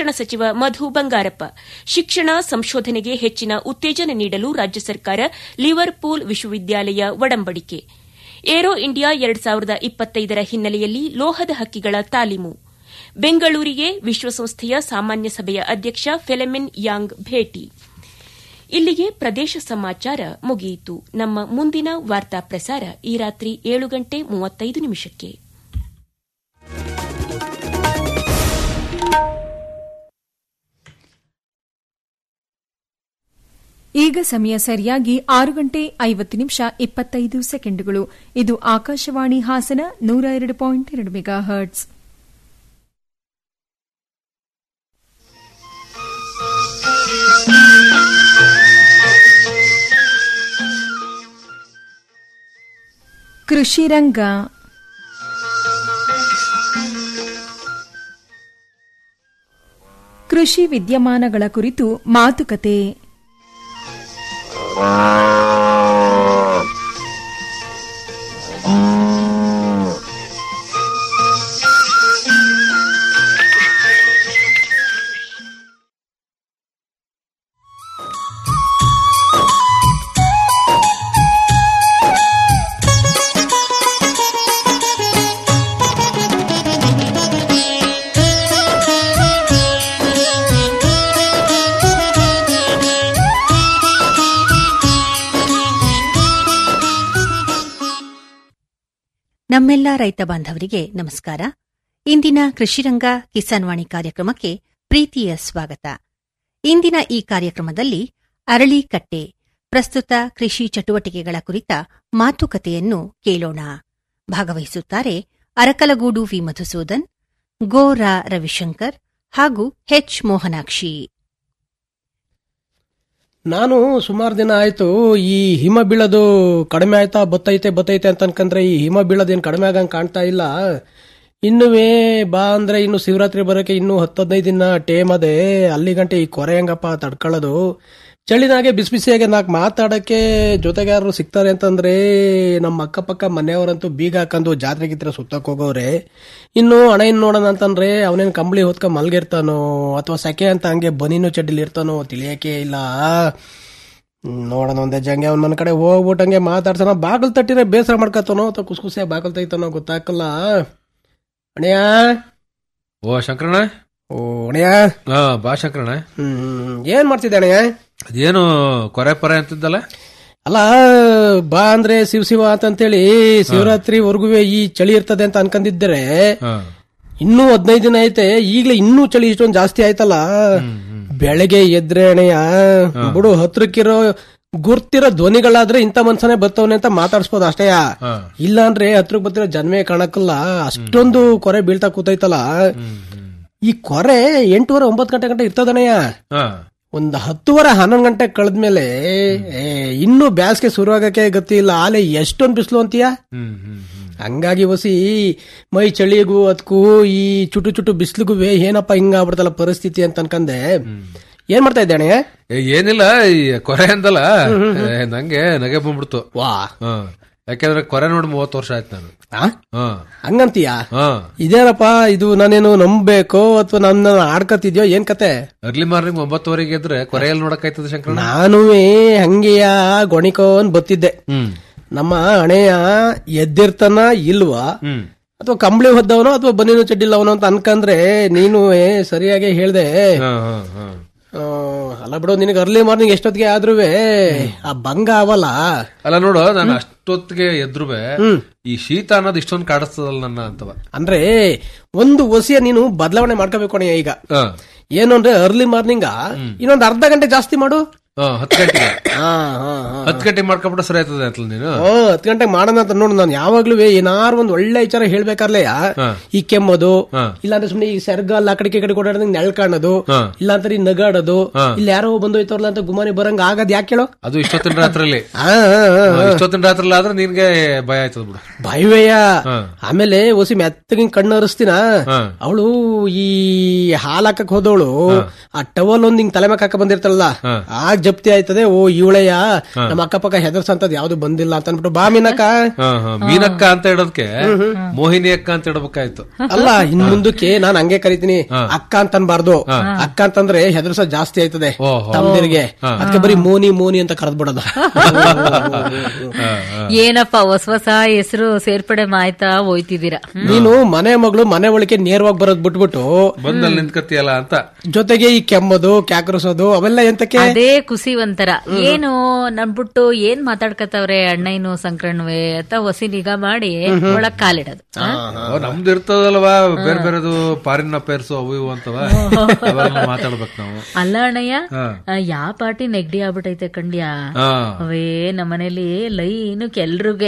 ಶಿಕ್ಷಣ ಸಚಿವ ಮಧು ಬಂಗಾರಪ್ಪ ಶಿಕ್ಷಣ ಸಂಶೋಧನೆಗೆ ಹೆಚ್ಚಿನ ಉತ್ತೇಜನ ನೀಡಲು ರಾಜ್ಯ ಸರ್ಕಾರ ಲಿವರ್ಪೂಲ್ ವಿಶ್ವವಿದ್ಯಾಲಯ ಒಡಂಬಡಿಕೆ ಏರೋ ಇಂಡಿಯಾ ಎರಡು ಸಾವಿರದ ಇಪ್ಪತ್ತೈದರ ಹಿನ್ನೆಲೆಯಲ್ಲಿ ಲೋಹದ ಹಕ್ಕಿಗಳ ತಾಲೀಮು ಬೆಂಗಳೂರಿಗೆ ವಿಶ್ವಸಂಸ್ಥೆಯ ಸಾಮಾನ್ಯ ಸಭೆಯ ಅಧ್ಯಕ್ಷ ಫೆಲೆಮಿನ್ ಯಾಂಗ್ ಭೇಟಿ ಇಲ್ಲಿಗೆ ಪ್ರದೇಶ ಸಮಾಚಾರ ಮುಗಿಯಿತು ನಮ್ಮ ಮುಂದಿನ ವಾರ್ತಾ ಪ್ರಸಾರ ಈ ರಾತ್ರಿ ಏಳು ಗಂಟೆ ಮೂವತ್ತೈದು ನಿಮಿಷಕ್ಕೆ ಈಗ ಸಮಯ ಸರಿಯಾಗಿ ಆರು ಗಂಟೆ ಐವತ್ತು ನಿಮಿಷ ಇಪ್ಪತ್ತೈದು ಸೆಕೆಂಡುಗಳು ಇದು ಆಕಾಶವಾಣಿ ಹಾಸನ ನೂರ ಎರಡು ಪಾಯಿಂಟ್ ಎರಡು ಮೆಗಾ ಹರ್ಟ್ಸ್ ಕೃಷಿ ರಂಗ ಕೃಷಿ ವಿದ್ಯಮಾನಗಳ ಕುರಿತು ಮಾತುಕತೆ ನಮ್ಮೆಲ್ಲ ರೈತ ಬಾಂಧವರಿಗೆ ನಮಸ್ಕಾರ ಇಂದಿನ ಕೃಷಿರಂಗ ಕಿಸಾನ್ ವಾಣಿ ಕಾರ್ಯಕ್ರಮಕ್ಕೆ ಪ್ರೀತಿಯ ಸ್ವಾಗತ ಇಂದಿನ ಈ ಕಾರ್ಯಕ್ರಮದಲ್ಲಿ ಅರಳಿಕಟ್ಟೆ ಪ್ರಸ್ತುತ ಕೃಷಿ ಚಟುವಟಿಕೆಗಳ ಕುರಿತ ಮಾತುಕತೆಯನ್ನು ಕೇಳೋಣ ಭಾಗವಹಿಸುತ್ತಾರೆ ಅರಕಲಗೂಡು ವಿ ಮಧುಸೂದನ್ ಗೋ ರಾ ರವಿಶಂಕರ್ ಹಾಗೂ ಹೆಚ್ ಮೋಹನಾಕ್ಷಿ ನಾನು ಸುಮಾರು ದಿನ ಆಯ್ತು ಈ ಹಿಮ ಬೀಳೋದು ಕಡಿಮೆ ಆಯ್ತಾ ಬತ್ತೈತೆ ಬತ್ತೈತೆ ಅಂತ ಅನ್ಕಂದ್ರೆ ಈ ಹಿಮ ಬೀಳೋದೇನು ಕಡಿಮೆ ಆಗಂಗ್ ಕಾಣ್ತಾ ಇಲ್ಲ ಇನ್ನುವೇ ಬಾ ಅಂದ್ರೆ ಇನ್ನು ಶಿವರಾತ್ರಿ ಬರೋಕೆ ಇನ್ನು ಹತ್ತು ಹದಿನೈದು ದಿನ ಟೇಮ್ ಅದೇ ಅಲ್ಲಿ ಗಂಟೆ ಈ ಕೊರೆ ಹೆಂಗಪ್ಪ ತಡ್ಕೊಳ್ಳೋದು ಚಳಿನಾಗೆ ಬಿಸಿ ಬಿಸಿಯಾಗೆ ನಾಲ್ಕು ಮಾತಾಡಕ್ಕೆ ಜೊತೆಗಾರರು ಸಿಗ್ತಾರೆ ಅಂತಂದ್ರೆ ನಮ್ಮ ಅಕ್ಕಪಕ್ಕ ಮನೆಯವರಂತೂ ಬೀಗ ಹಾಕೊಂಡು ಜಾತ್ರೆ ಗಿತ್ರ ಸುತ್ತಕ್ ಹೋಗೋರೆ ಇನ್ನು ಹಣ ಇನ್ ನೋಡೋಣ ಅಂತಂದ್ರೆ ಅವನೇನ್ ಕಂಬಳಿ ಹೊತ್ಕ ಮಲ್ಗಿರ್ತಾನೋ ಅಥವಾ ಸೆಕೆ ಅಂತ ಹಂಗೆ ಬನೀನು ಚಡ್ಡಿಲಿ ಇರ್ತಾನೋ ತಿಳಿಯಕ್ಕೆ ಇಲ್ಲ ನೋಡೋಣ ಒಂದೇ ಜಂಗೆ ಅವ್ನ ಮನ ಕಡೆ ಹೋಗ್ಬಿಟ್ಟಂಗೆ ಮಾತಾಡ್ತಾನ ಬಾಗಲ್ ತಟ್ಟಿದ್ರೆ ಬೇಸರ ಮಾಡ್ಕತ್ತಾನೋ ಅಥವಾ ಕುಸ್ಕುಸೆ ಬಾಗಲ್ ತೈತಾನೋ ಗೊತ್ತಾಗಲ್ಲ ಅಣ್ಯಾ ಓ ಶಂಕರಣ್ಣ ಓ ಅಣ್ಯಾ ಹಾ ಬಾ ಶಂಕರಣ್ಣ ಹ್ಮ್ ಏನ್ ಮಾಡ್ತಿದ್ದೆ ಅಣ್ಯಾ ಅದೇನು ಕೊರೆ ಪರೆ ಅಂತಿದ್ದಲ್ಲ ಅಲ್ಲ ಬಾ ಅಂದ್ರೆ ಶಿವ ಶಿವ ಅಂತಂತೇಳಿ ಶಿವರಾತ್ರಿ ವರ್ಗು ಈ ಚಳಿ ಇರ್ತದೆ ಅಂತ ಅನ್ಕೊಂಡಿದ್ದರೆ ಹಾ. ಇನ್ನೂ ಹದಿನೈದು ದಿನ ಐತೆ ಈಗ್ಲೇ ಇನ್ನೂ ಚಳಿ ಇಷ್ಟೊಂದು ಜಾಸ್ತಿ ಆಯ್ತಲ್ಲ ಬೆಳಗ್ಗೆ ಎದ್ರೆ ಅಣೆಯ ಬಿಡು ಹತ್ರಕ್ಕಿರೋ ಗುರ್ತಿರೋ ಧ್ವನಿಗಳಾದ್ರೆ ಇಂಥ ಮನ್ಸನೇ ಬರ್ತವನೆ ಅಂತ ಮಾತಾಡ್ಸ್ಬೋದು ಅಷ್ಟೇಯ ಹಾ. ಇಲ್ಲ ಅಂದ್ರೆ ಹತ್ರಕ್ ಬರ್ತಿರೋ ಜನ್ಮೇ ಕಾಣಕ್ಕಲ್ಲ ಅಷ್ಟೊಂದು ಕೊರೆ ಬೀಳ್ತಾ ಕೂತೈತಲ್ಲ ಈ ಕೊರೆ ಎಂಟೂವರೆ ಒಂಬತ್ತು ಗಂಟೆ ಗಂಟೆ ಇರ್ತದಣಯ್ಯ ಹಾ. ಒಂದ್ ಹತ್ತುವರೆ ಹನ್ನೊಂದು ಗಂಟೆ ಕಳೆದ್ಮೇಲೆ ಏ, ಇನ್ನೂ ಬ್ಯಾಸ್ಗೆ ಶುರುವಾಗಕ್ಕೆ ಗತಿ ಇಲ್ಲ ಆಲೆ ಎಷ್ಟೊಂದ್ ಬಿಸಿಲು ಅಂತೀಯ ಹ್ಮ್ ಹ್ಮ್ ಹ್ಮ್. ಹಂಗಾಗಿ ಹೊಸಿ ಮೈ ಚಳಿಗೂ ಅದಕ್ಕೂ ಈ ಚುಟು ಚುಟು ಬಿಸಿಲಿಗೂ ಏನಪ್ಪ ಹಿಂಗಾಗ್ಬಿಡ್ತಲ್ಲ ಪರಿಸ್ಥಿತಿ ಅಂತ ಅನ್ಕಂದೆ ಏನ್ ಮಾಡ್ತಾ ಇದ್ದೆ ಅಣ್ಣಯ್ಯ? ಏ, ಏನಿಲ್ಲ ಈ ಕೊರೆ ಅಂದಲ್ಲ ಏ, ನಂಗೆ ನಗೆ ಬಂದ್ಬಿಡ್ತು ವಾ ಹಾ ಯಾಕೆಂದ್ರೆ ಕೊರೆ ನೋಡಿ ಮೂವತ್ತು ವರ್ಷ ಆಯ್ತು ನಾನು ಆ? ಹಾ ಹಂಗಂತೀಯ ಹಾ ಇದೇನಪ್ಪ ಇದು ನಾನೇನು ನಂಬೇಕೋ ಅಥವಾ ನನ್ನ ಆಡ್ಕತಿದ್ಯೋ ಏನ್ ಕತೆ ಅರ್ಲಿ ಮಾರ್ನಿಂಗ್ ಒಂಬತ್ತುವರೆಗೆ ಎದ್ರೆ ಕೊರೆಯಲ್ಲಿ ನೋಡಕ್ಕಾಯ್ತದ ಶಂಕರಣ್ಣ ನಾನುವೇ ಹಂಗೆಯ ಗೊಣಿಕೋನ್ ಬತ್ತಿದ್ದೆ ಹ್ಮ್ ನಮ್ಮ ಹಣೆಯ ಎದ್ದಿರ್ತಾನ ಇಲ್ವಾ ಹ್ಮ್ ಅಥವಾ ಕಂಬಳಿ ಹೊದ್ದವನೋ ಅಥವಾ ಬನ್ನಿನ ಚಡ್ಡಿಲ್ಲವನೋ ಅಂತ ಅನ್ಕಂದ್ರೆ ನೀನು ಸರಿಯಾಗಿ ಹೇಳ್ದೆ ಹಾ ಹಾ ಹಾ ಆ, ಅಲ್ಲ ಬಿಡು ನಿನಗೆ ಅರ್ಲಿ ಮಾರ್ನಿಂಗ್ ಎಷ್ಟೊತ್ತಿಗೆ ಆದ್ರೂ ಆ ಭಂಗ ಅವಲ್ಲ ಅಲ್ಲ ನೋಡು ನಾನು ಅಷ್ಟೊತ್ತಿಗೆ ಎದ್ರುವೆ ಈ ಶೀತ ಅನ್ನೋದು ಇಷ್ಟೊಂದು ಕಾಡಿಸ್ತದಲ್ಲ ನನ್ನ ಅಂತವ ಅಂದ್ರೆ ಒಂದು ಒಸಿಯ ನೀನು ಬದಲಾವಣೆ ಮಾಡ್ಕೋಬೇಕು ಅಣ್ಣ ಈಗ ಹಾ ಏನು ಅಂದ್ರೆ ಅರ್ಲಿ ಮಾರ್ನಿಂಗ್ ಇನ್ನೊಂದು ಅರ್ಧ ಗಂಟೆ ಜಾಸ್ತಿ ಮಾಡು ಹಾ ಹತ್ತು ಗಂಟೆಗೆ ಹಾ ಹಾ ಹಾ ಹತ್ತು ಗಂಟೆಗೆ ಮಾಡ್ಕೊಂಡ್ಬಿಟ್ರೆ ಸರಿ ಆಯ್ತದೆ ಅಂತಲ್ಲ ನೀನು ಓ ಹತ್ತು ಗಂಟೆಗೆ ಮಾಡೋಣ ಅಂತ ನೋಡು ನಾನು ಯಾವಾಗ್ಲೂ ಏನಾರು ಒಂದ್ ಒಳ್ಳೆ ವಿಚಾರ ಹೇಳ್ಬೇಕಾರ್ಲೆಯ ಹಾ. ಈ ಕೆಮ್ಮೋದು ಹಾ. ಇಲ್ಲಾಂದ್ರೆ ಸುಮ್ನೆ ಈ ಸೆರ್ಗ ಅಲ್ಲ ಆ ಕಡೆಗೆ ಈ ಕಡೆ ಕೊಡಾಡ್ದಂಗ್ ನೆಳ್ ಕಾಣೋದು ಹಾ. ಇಲ್ಲಾಂದ್ರೆ ಈ ನಗಾಡೋದು ಹಾ. ಇಲ್ಲಿ ಯಾರೋ ಬಂದು ಹೋಯ್ತವ್ರಲ್ಲ ಅಂತ ಗುಮಾನಿ ಬರಂಗ ಆಗದ್ ಯಾಕೆ ಹೇಳೋ ಅದು ಇಷ್ಟೊತ್ತಿನ ರಾತ್ರಿಲಿ ಆ, ಆ, ಆ, ಆ. ಇಷ್ಟೊತ್ತಿನ ರಾತ್ರಿ ಆದ್ರೆ ನಿನ್ಗೆ ಭಯ ಆಯ್ತದ ಬಿಡು ಭಯವಯ್ಯ ಹಾ. ಆಮೇಲೆ ಒಸಿ ಮೆತ್ತಗಿನ ಕಣ್ಣು ಹರಿಸ್ತೀನ ಹಾ. ಅವಳು ಈ ಹಾಲ್ ಹಾಕಕ್ ಹೋದವಳು ಆ ಟವಲ್ ಒಂದ್ ಹಿಂಗ್ ತಲೆ ಮ್ಯಾಕ್ ಹಾಕ ಬಂದಿರ್ತಾಳಲ್ಲ ಹಾ. ಆ ಜಪ್ತಿ ಆಯ್ತದೆ ಓ ಇವಳೆಯ ನಮ್ಮ ಅಕ್ಕಪಕ್ಕ ಹೆದರ್ಸಂತದ್ ಯಾವ್ದು ಬಂದಿಲ್ಲ ಅಂತ ಅನ್ಬಿಟ್ಟು ಬಾ ಮೀನಕ್ಕ ಹಾ, ಹಾ. ಮೀನಕ್ಕ ಅಂತ ಇಡೋದಕ್ಕೆ ಮೋಹಿನಿ ಅಕ್ಕ ಅಂತ ಇಡಬೇಕಾಯ್ತು ಅಲ್ಲ ಇನ್ ಮುಂದಕ್ಕೆ ನಾನ್ ಹಂಗೆ ಕರಿತೀನಿ ಅಕ್ಕ ಅಂತ ಅನ್ಬಾರ್ದು ಅಕ್ಕ ಅಂತಂದ್ರೆ ಹೆದರ್ಸ ಜಾಸ್ತಿ ಆಯ್ತದೆ ಓಹೋ. ತಮ್ದಿರಿಗೆ ಅದಕ್ಕೆ ಬರೀ ಮೋನಿ ಮೋನಿ ಅಂತ ಕರೆದ್ಬಿಡೋದು ಏನಪ್ಪ ಹೊಸ ಹೊಸ ಹೆಸರು ಸೇರ್ಪಡೆ ಮಾಯ್ತಾ ಹೋಯ್ತಿದ್ದೀರಾ ನೀನು ಮನೆ ಮಗಳು ಮನೆ ಒಳಗೆ ನೇರವಾಗಿ ಬರೋದ್ ಬಿಟ್ಬಿಟ್ಟು ಬಂದಲ್ಲಿ ನಿಂತ್ಕತಿಯಲ್ಲ ಅಂತ ಜೊತೆಗೆ ಈ ಕೆಮ್ಮದು ಕ್ಯಾಕರಿಸೋದು ಅವೆಲ್ಲ ಎಂತಕ್ಕೆ ಅದೇ ಖುಷಿ ಒಂಥರ ಏನು ನನ್ಬಿಟ್ಟು ಏನ್ ಮಾತಾಡ್ಕತ್ತವ್ರೆ ಅಣ್ಣಯ್ಯನು ಸಂಕ್ರಣ್ಣವೇ ಅಂತ ಹೊಸಿ ನಿಗಾ ಮಾಡಿ ಒಳಗ್ ಕಾಲಿಡೋದು ಆ? ಓ, ನಮ್ದು ಇರ್ತದಲ್ವಾ ಬೇರೆ ಬೇರೆದು ಫಾರಿನ್ ಅಫೇರ್ಸ್ ಅವು ಇವು ಅಂತವ ಅವೆಲ್ಲ ಮಾತಾಡ್ಬೇಕು ನಾವು ಅಲ್ಲ ಅಣ್ಣಯ್ಯ ಹಾ. ಯಾವ ಪಾರ್ಟಿ ನೆಗಡಿ ಆಗ್ಬಿಟ್ಟೈತೆ ಕಂಡ್ಯಾ ಹಾ ಅವೇ ನಮ್ಮನೇಲಿ ಲೈನು ಕೆಲ್ರುಗೆ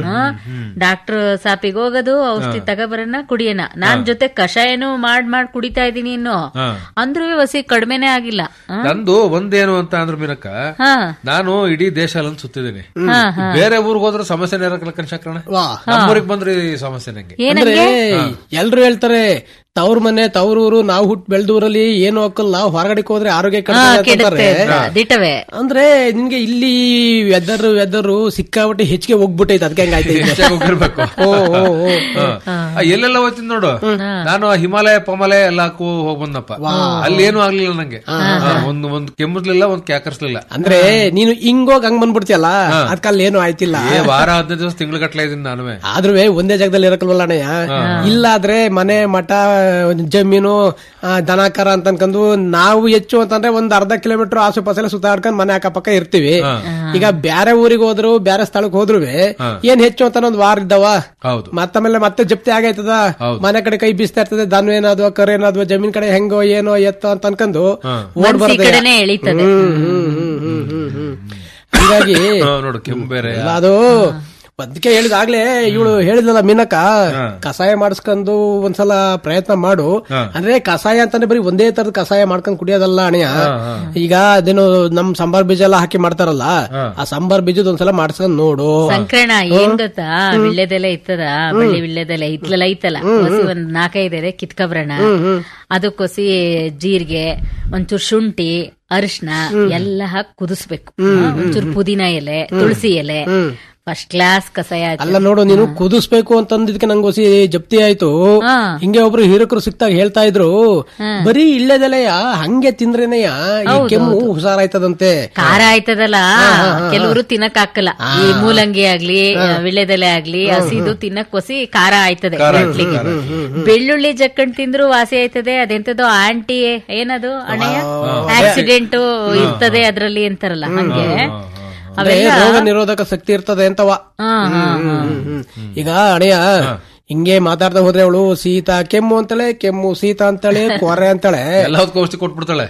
ಡಾಕ್ಟರ್ ಸಾಪಿಗೆ ಹೋಗೋದು ಔಷಧಿ ತಗೋಬರನ ಕುಡಿಯೋಣ ನಾನ್ ಜೊತೆ ಕಷಾಯನು ಮಾಡ್ ಮಾಡ್ ಕುಡಿತಾ ಇದೀನಿ ಇನ್ನು ಹಾ. ಅಂದ್ರೂ ವಸಿ ಕಡಿಮೆನೆ ಆಗಿಲ್ಲ ಆ? ನಂದು ಒಂದೇನು ಅಂತ ಅಂದ್ರೆ ಮೀನಕ್ಕ ಹಾ ನಾನು ಇಡೀ ದೇಶ ಎಲ್ಲ ಸುತ್ತಿದ್ದೀನಿ ಹಾ, ಬೇರೆ ಊರಿಗೆ ಹೋದ್ರೆ ಸಮಸ್ಯೆ ಇರಕಲ್ಲ ಶಂಕರಣ ವಾ ನಮ್ಮೂರಿಗೆ ಬಂದ್ರೆ ಈ ಸಮಸ್ಯೆ ನಂಗೆ ಅಂದ್ರೆ ಎಲ್ರು ಹೇಳ್ತಾರೆ ತವ್ರ ಮನೆ ತವ್ರೂರು ನಾವು ಹುಟ್ಟು ಬೆಳ್ದೂರಲ್ಲಿ ಏನು ಹಾಕಲ್ಲ ಹೊರಗಡೆ ಹೋದ್ರೆ ಆರೋಗ್ಯ ಹಾ, ಕೆಡ್ತದೆ ಕೆಡುತ್ತೆ ಅಂತಾರೆ. ಅಂತ ದಿಟವೇ ಅಂದ್ರೆ ನಿನ್ಗೆ ಇಲ್ಲಿ ವೆದರ್ ವೆದರ್ ಸಿಕ್ಕಾಪಟ್ಟೆ ಹೆಚ್ಚಿಗೆ ಹೋಗ್ಬಿಟ್ಟೈತೆ ಅದಕ್ಕೆ ಹಂಗಾಯ್ತು ಈಗ. ಹೆಚ್ಚಾಗಿ ಹೋಗಿರ್ಬೇಕು ಓ, ಓ, ಓ. ಹಾ. ಆ, ಎಲ್ಲೆಲ್ಲ ಹೋಗ್ತೀನಿ ನೋಡು ನಾನು ಆ ಹಿಮಾಲಯ ಪಮಾಲಯ ಎಲ್ಲ ಹಾಕು ಹೋಗ್ ಬಂದಪ್ಪ ಅಲ್ಲಿ ಏನು ಆಗ್ಲಿಲ್ಲ ನಂಗೆ ಹಾ, ಒಂದ್ ಒಂದ್ ಕೆಮ್ಮಸ್ಲಿಲ್ಲ ಒಂದ್ ಕ್ಯಾಕರ್ಸ್ಲಿಲ್ಲ ಅಂದ್ರೆ ನೀನು ಹಿಂಗೋಗ್ ಹಂಗ್ ಬಂದ್ಬಿಡ್ತೀಯಲ್ಲ ಅದಕ್ಕೆ ಅಲ್ಲಿ ಏನು ಆಯ್ತಿಲ್ಲ ಏ ವಾರ ಹದಿನೈದು ದಿವಸ ತಿಂಗಳು ಗಟ್ಲೆ ಇದೀನಿ ನಾನುವೆ ಆದ್ರೂ ಒಂದೇ ಜಾಗದಲ್ಲಿ ಇರಕಲ್ವಲ್ಲ ಅಣ್ಣಯ್ಯ ಇಲ್ಲಾದ್ರೆ ಮನೆ ಮಠ ಜಮೀನು ಆ, ದನ ಕರ ಅಂತ ಅನ್ಕೊಂಡು ನಾವು ಹೆಚ್ಚು ಅಂತಂದ್ರೆ ಒಂದ್ ಅರ್ಧ ಕಿಲೋಮೀಟರ್ ಆಸುಪಾಸಲ್ಲಿ ಸುತ್ತಾಡ್ಕೊಂಡ್ ಮನೆ ಅಕ್ಕಪಕ್ಕ ಇರ್ತೀವಿ ಈಗ ಬ್ಯಾರೆ ಊರಿಗೆ ಹೋದ್ರು ಬ್ಯಾರೆ ಸ್ಥಳಕ್ಕೆ ಹೋದ್ರು ಏನ್ ಹೆಚ್ಚು ಅಂತ ಒಂದ್ ವಾರ ಇದ್ದಾವ ಹೌದು ಮತ್ತಮೇಲೆ ಮತ್ತೆ ಜಪ್ತಿ ಆಗೈತದ ಮನೆ ಕಡೆ ಕೈ ಬೀಸ್ತಾ ಇರ್ತದೆ ದನ ಏನಾದ್ವ ಕರ ಏನಾದ್ವ ಜಮೀನ್ ಕಡೆ ಹೆಂಗೋ ಏನೋ ಎತ್ತೋ ಅಂತ ಅನ್ಕೊಂಡು ಓಡ್ ಮನ್ಸಿ ಬರೋದೇ ಕಡೆನೆ ಎಳೀತದೆ ಹ್ಮ್ ಹ್ಮ್ ಹ್ಮ್ ಹ್ಮ್ ಹ್ಮ್ ಹ್ಮ್ ಹಂಗಾಗಿ ಹಾ, ನೋಡು ಕೆಮ್ಮು ಬೇರೆ ಇಲ್ಲ ಅದು ಅದಕ್ಕೆ ಹೇಳಿದಾಗ್ಲೇ ಇವಳು ಹೇಳಿದ್ಲಲ್ಲ ಮೀನಕ್ಕ ಕಷಾಯ ಮಾಡಿಸ್ಕೊಂಡು ಒಂದ್ಸಲ ಪ್ರಯತ್ನ ಮಾಡು ಅಂದ್ರೆ ಕಷಾಯ ಅಂತಾನೆ ಬರೀ ಒಂದೇ ತರದ ಕಷಾಯ ಮಾಡ್ಕೊಂಡ್ ಕುಡಿಯೋದಲ್ಲ ಅಣೆಯ ಈಗ ಅದೇನು ನಮ್ ಸಾಂಬಾರ್ ಬೀಜ ಎಲ್ಲ ಹಾಕಿ ಮಾಡ್ತಾರಲ್ಲ ಆ ಸಾಂಬಾರ್ ಬೀಜದ ಒಂದ್ಸಲ ಮಾಡ್ಸ್ಕೊಂಡ್ ನೋಡು ಸಂಕ್ರಣ ಏನ್ ಗೊತ್ತಾ ವಿಳ್ಳೆದೆಲೆ ಇತ್ತದ ಬಳ್ಳಿ ವಿಳ್ಳೆದೆಲೆ ಇತ್ಲೆಲ್ಲ ಐತಲ್ಲ ಹೊಸಿ ಒಂದ್ ನಾಲ್ಕೈದು ಎಲೆ ಕಿತ್ಕೊಬ್ರಣ ಅದಕ್ಕೋಸಿ ಜೀರಿಗೆ ಒಂಚೂರು ಶುಂಠಿ ಅರಿಶಿನ ಎಲ್ಲ ಹಾಕಿ ಕುದಿಸ್ಬೇಕು ಒಂಚೂರು ಪುದೀನ ಎಲೆ ತುಳಸಿ ಎಲೆ ಫಸ್ಟ್ ಕ್ಲಾಸ್ ಕಷಾಯ ಆಯ್ತು. ಅಲ್ಲ ನೋಡು ನೀನು ಕುದಿಸ್ಬೇಕು ಅಂತಂದಿದ್ಕೆ ನಂಗೆ ಹೊಸಿ ಜಪ್ತಿ ಆಯ್ತು ಹಾ. ಹಿಂಗೆ ಒಬ್ರು ಹಿರಕರು ಸಿಕ್ತಾಗ ಹೇಳ್ತಾ ಇದ್ರು ಬರೀ ಇಳ್ಳೆದೆಲೆಯ ಹಂಗೆ ತಿಂದ್ರೇನೆಯ ಈ ಕೆಮ್ಮು ಹುಷಾರಾಯ್ತದಂತೆ ಖಾರ ಆಯ್ತದಲ್ಲ ಕೆಲವರು ತಿನ್ನಕ್ ಹಾಕಲ್ಲ ಈ ಮೂಲಂಗಿ ಆಗ್ಲಿ ವಿಳ್ಳೆದೆಲೆ ಆಗ್ಲಿ ಹಸಿದು ತಿನ್ನಕ್ ಹೊಸಿ ಖಾರ ಆಯ್ತದೆ ಗಂಟ್ಲಿಗೆ. ಬೆಳ್ಳುಳ್ಳಿ ಜಕ್ಕಂಡ್ ತಿಂದ್ರು ವಾಸಿ ಆಯ್ತದೆ ಅದೆಂತದೋ ಆಂಟಿ ಏನದು ಅಣ್ಣಯ್ಯ ಆಕ್ಸಿಡೆಂಟ್ ಇರ್ತದೆ ಅದ್ರಲ್ಲಿ ಅಂತಾರಲ್ಲ ಹಂಗೆ ಅಂದ್ರೆ ಅವೆಲ್ಲ ರೋಗ ನಿರೋಧಕ ಶಕ್ತಿ ಇರ್ತದೆ ಅಂತವ ಹಾ, ಹಾ, ಹಾ. ಈಗ ಅಣೆಯ ಹಿಂಗೆ ಮಾತಾಡ್ತಾ ಹೋದ್ರೆ ಅವಳು ಸೀತಾ ಕೆಮ್ಮು ಅಂತಾಳೆ ಕೆಮ್ಮು ಸೀತಾ ಅಂತಾಳೆ ಕೊರೆ ಅಂತಾಳೆ ಎಲ್ಲ ಹೊತ್ತು ಔಷಧಿ ಕೊಟ್ಬಿಡ್ತಾಳೆ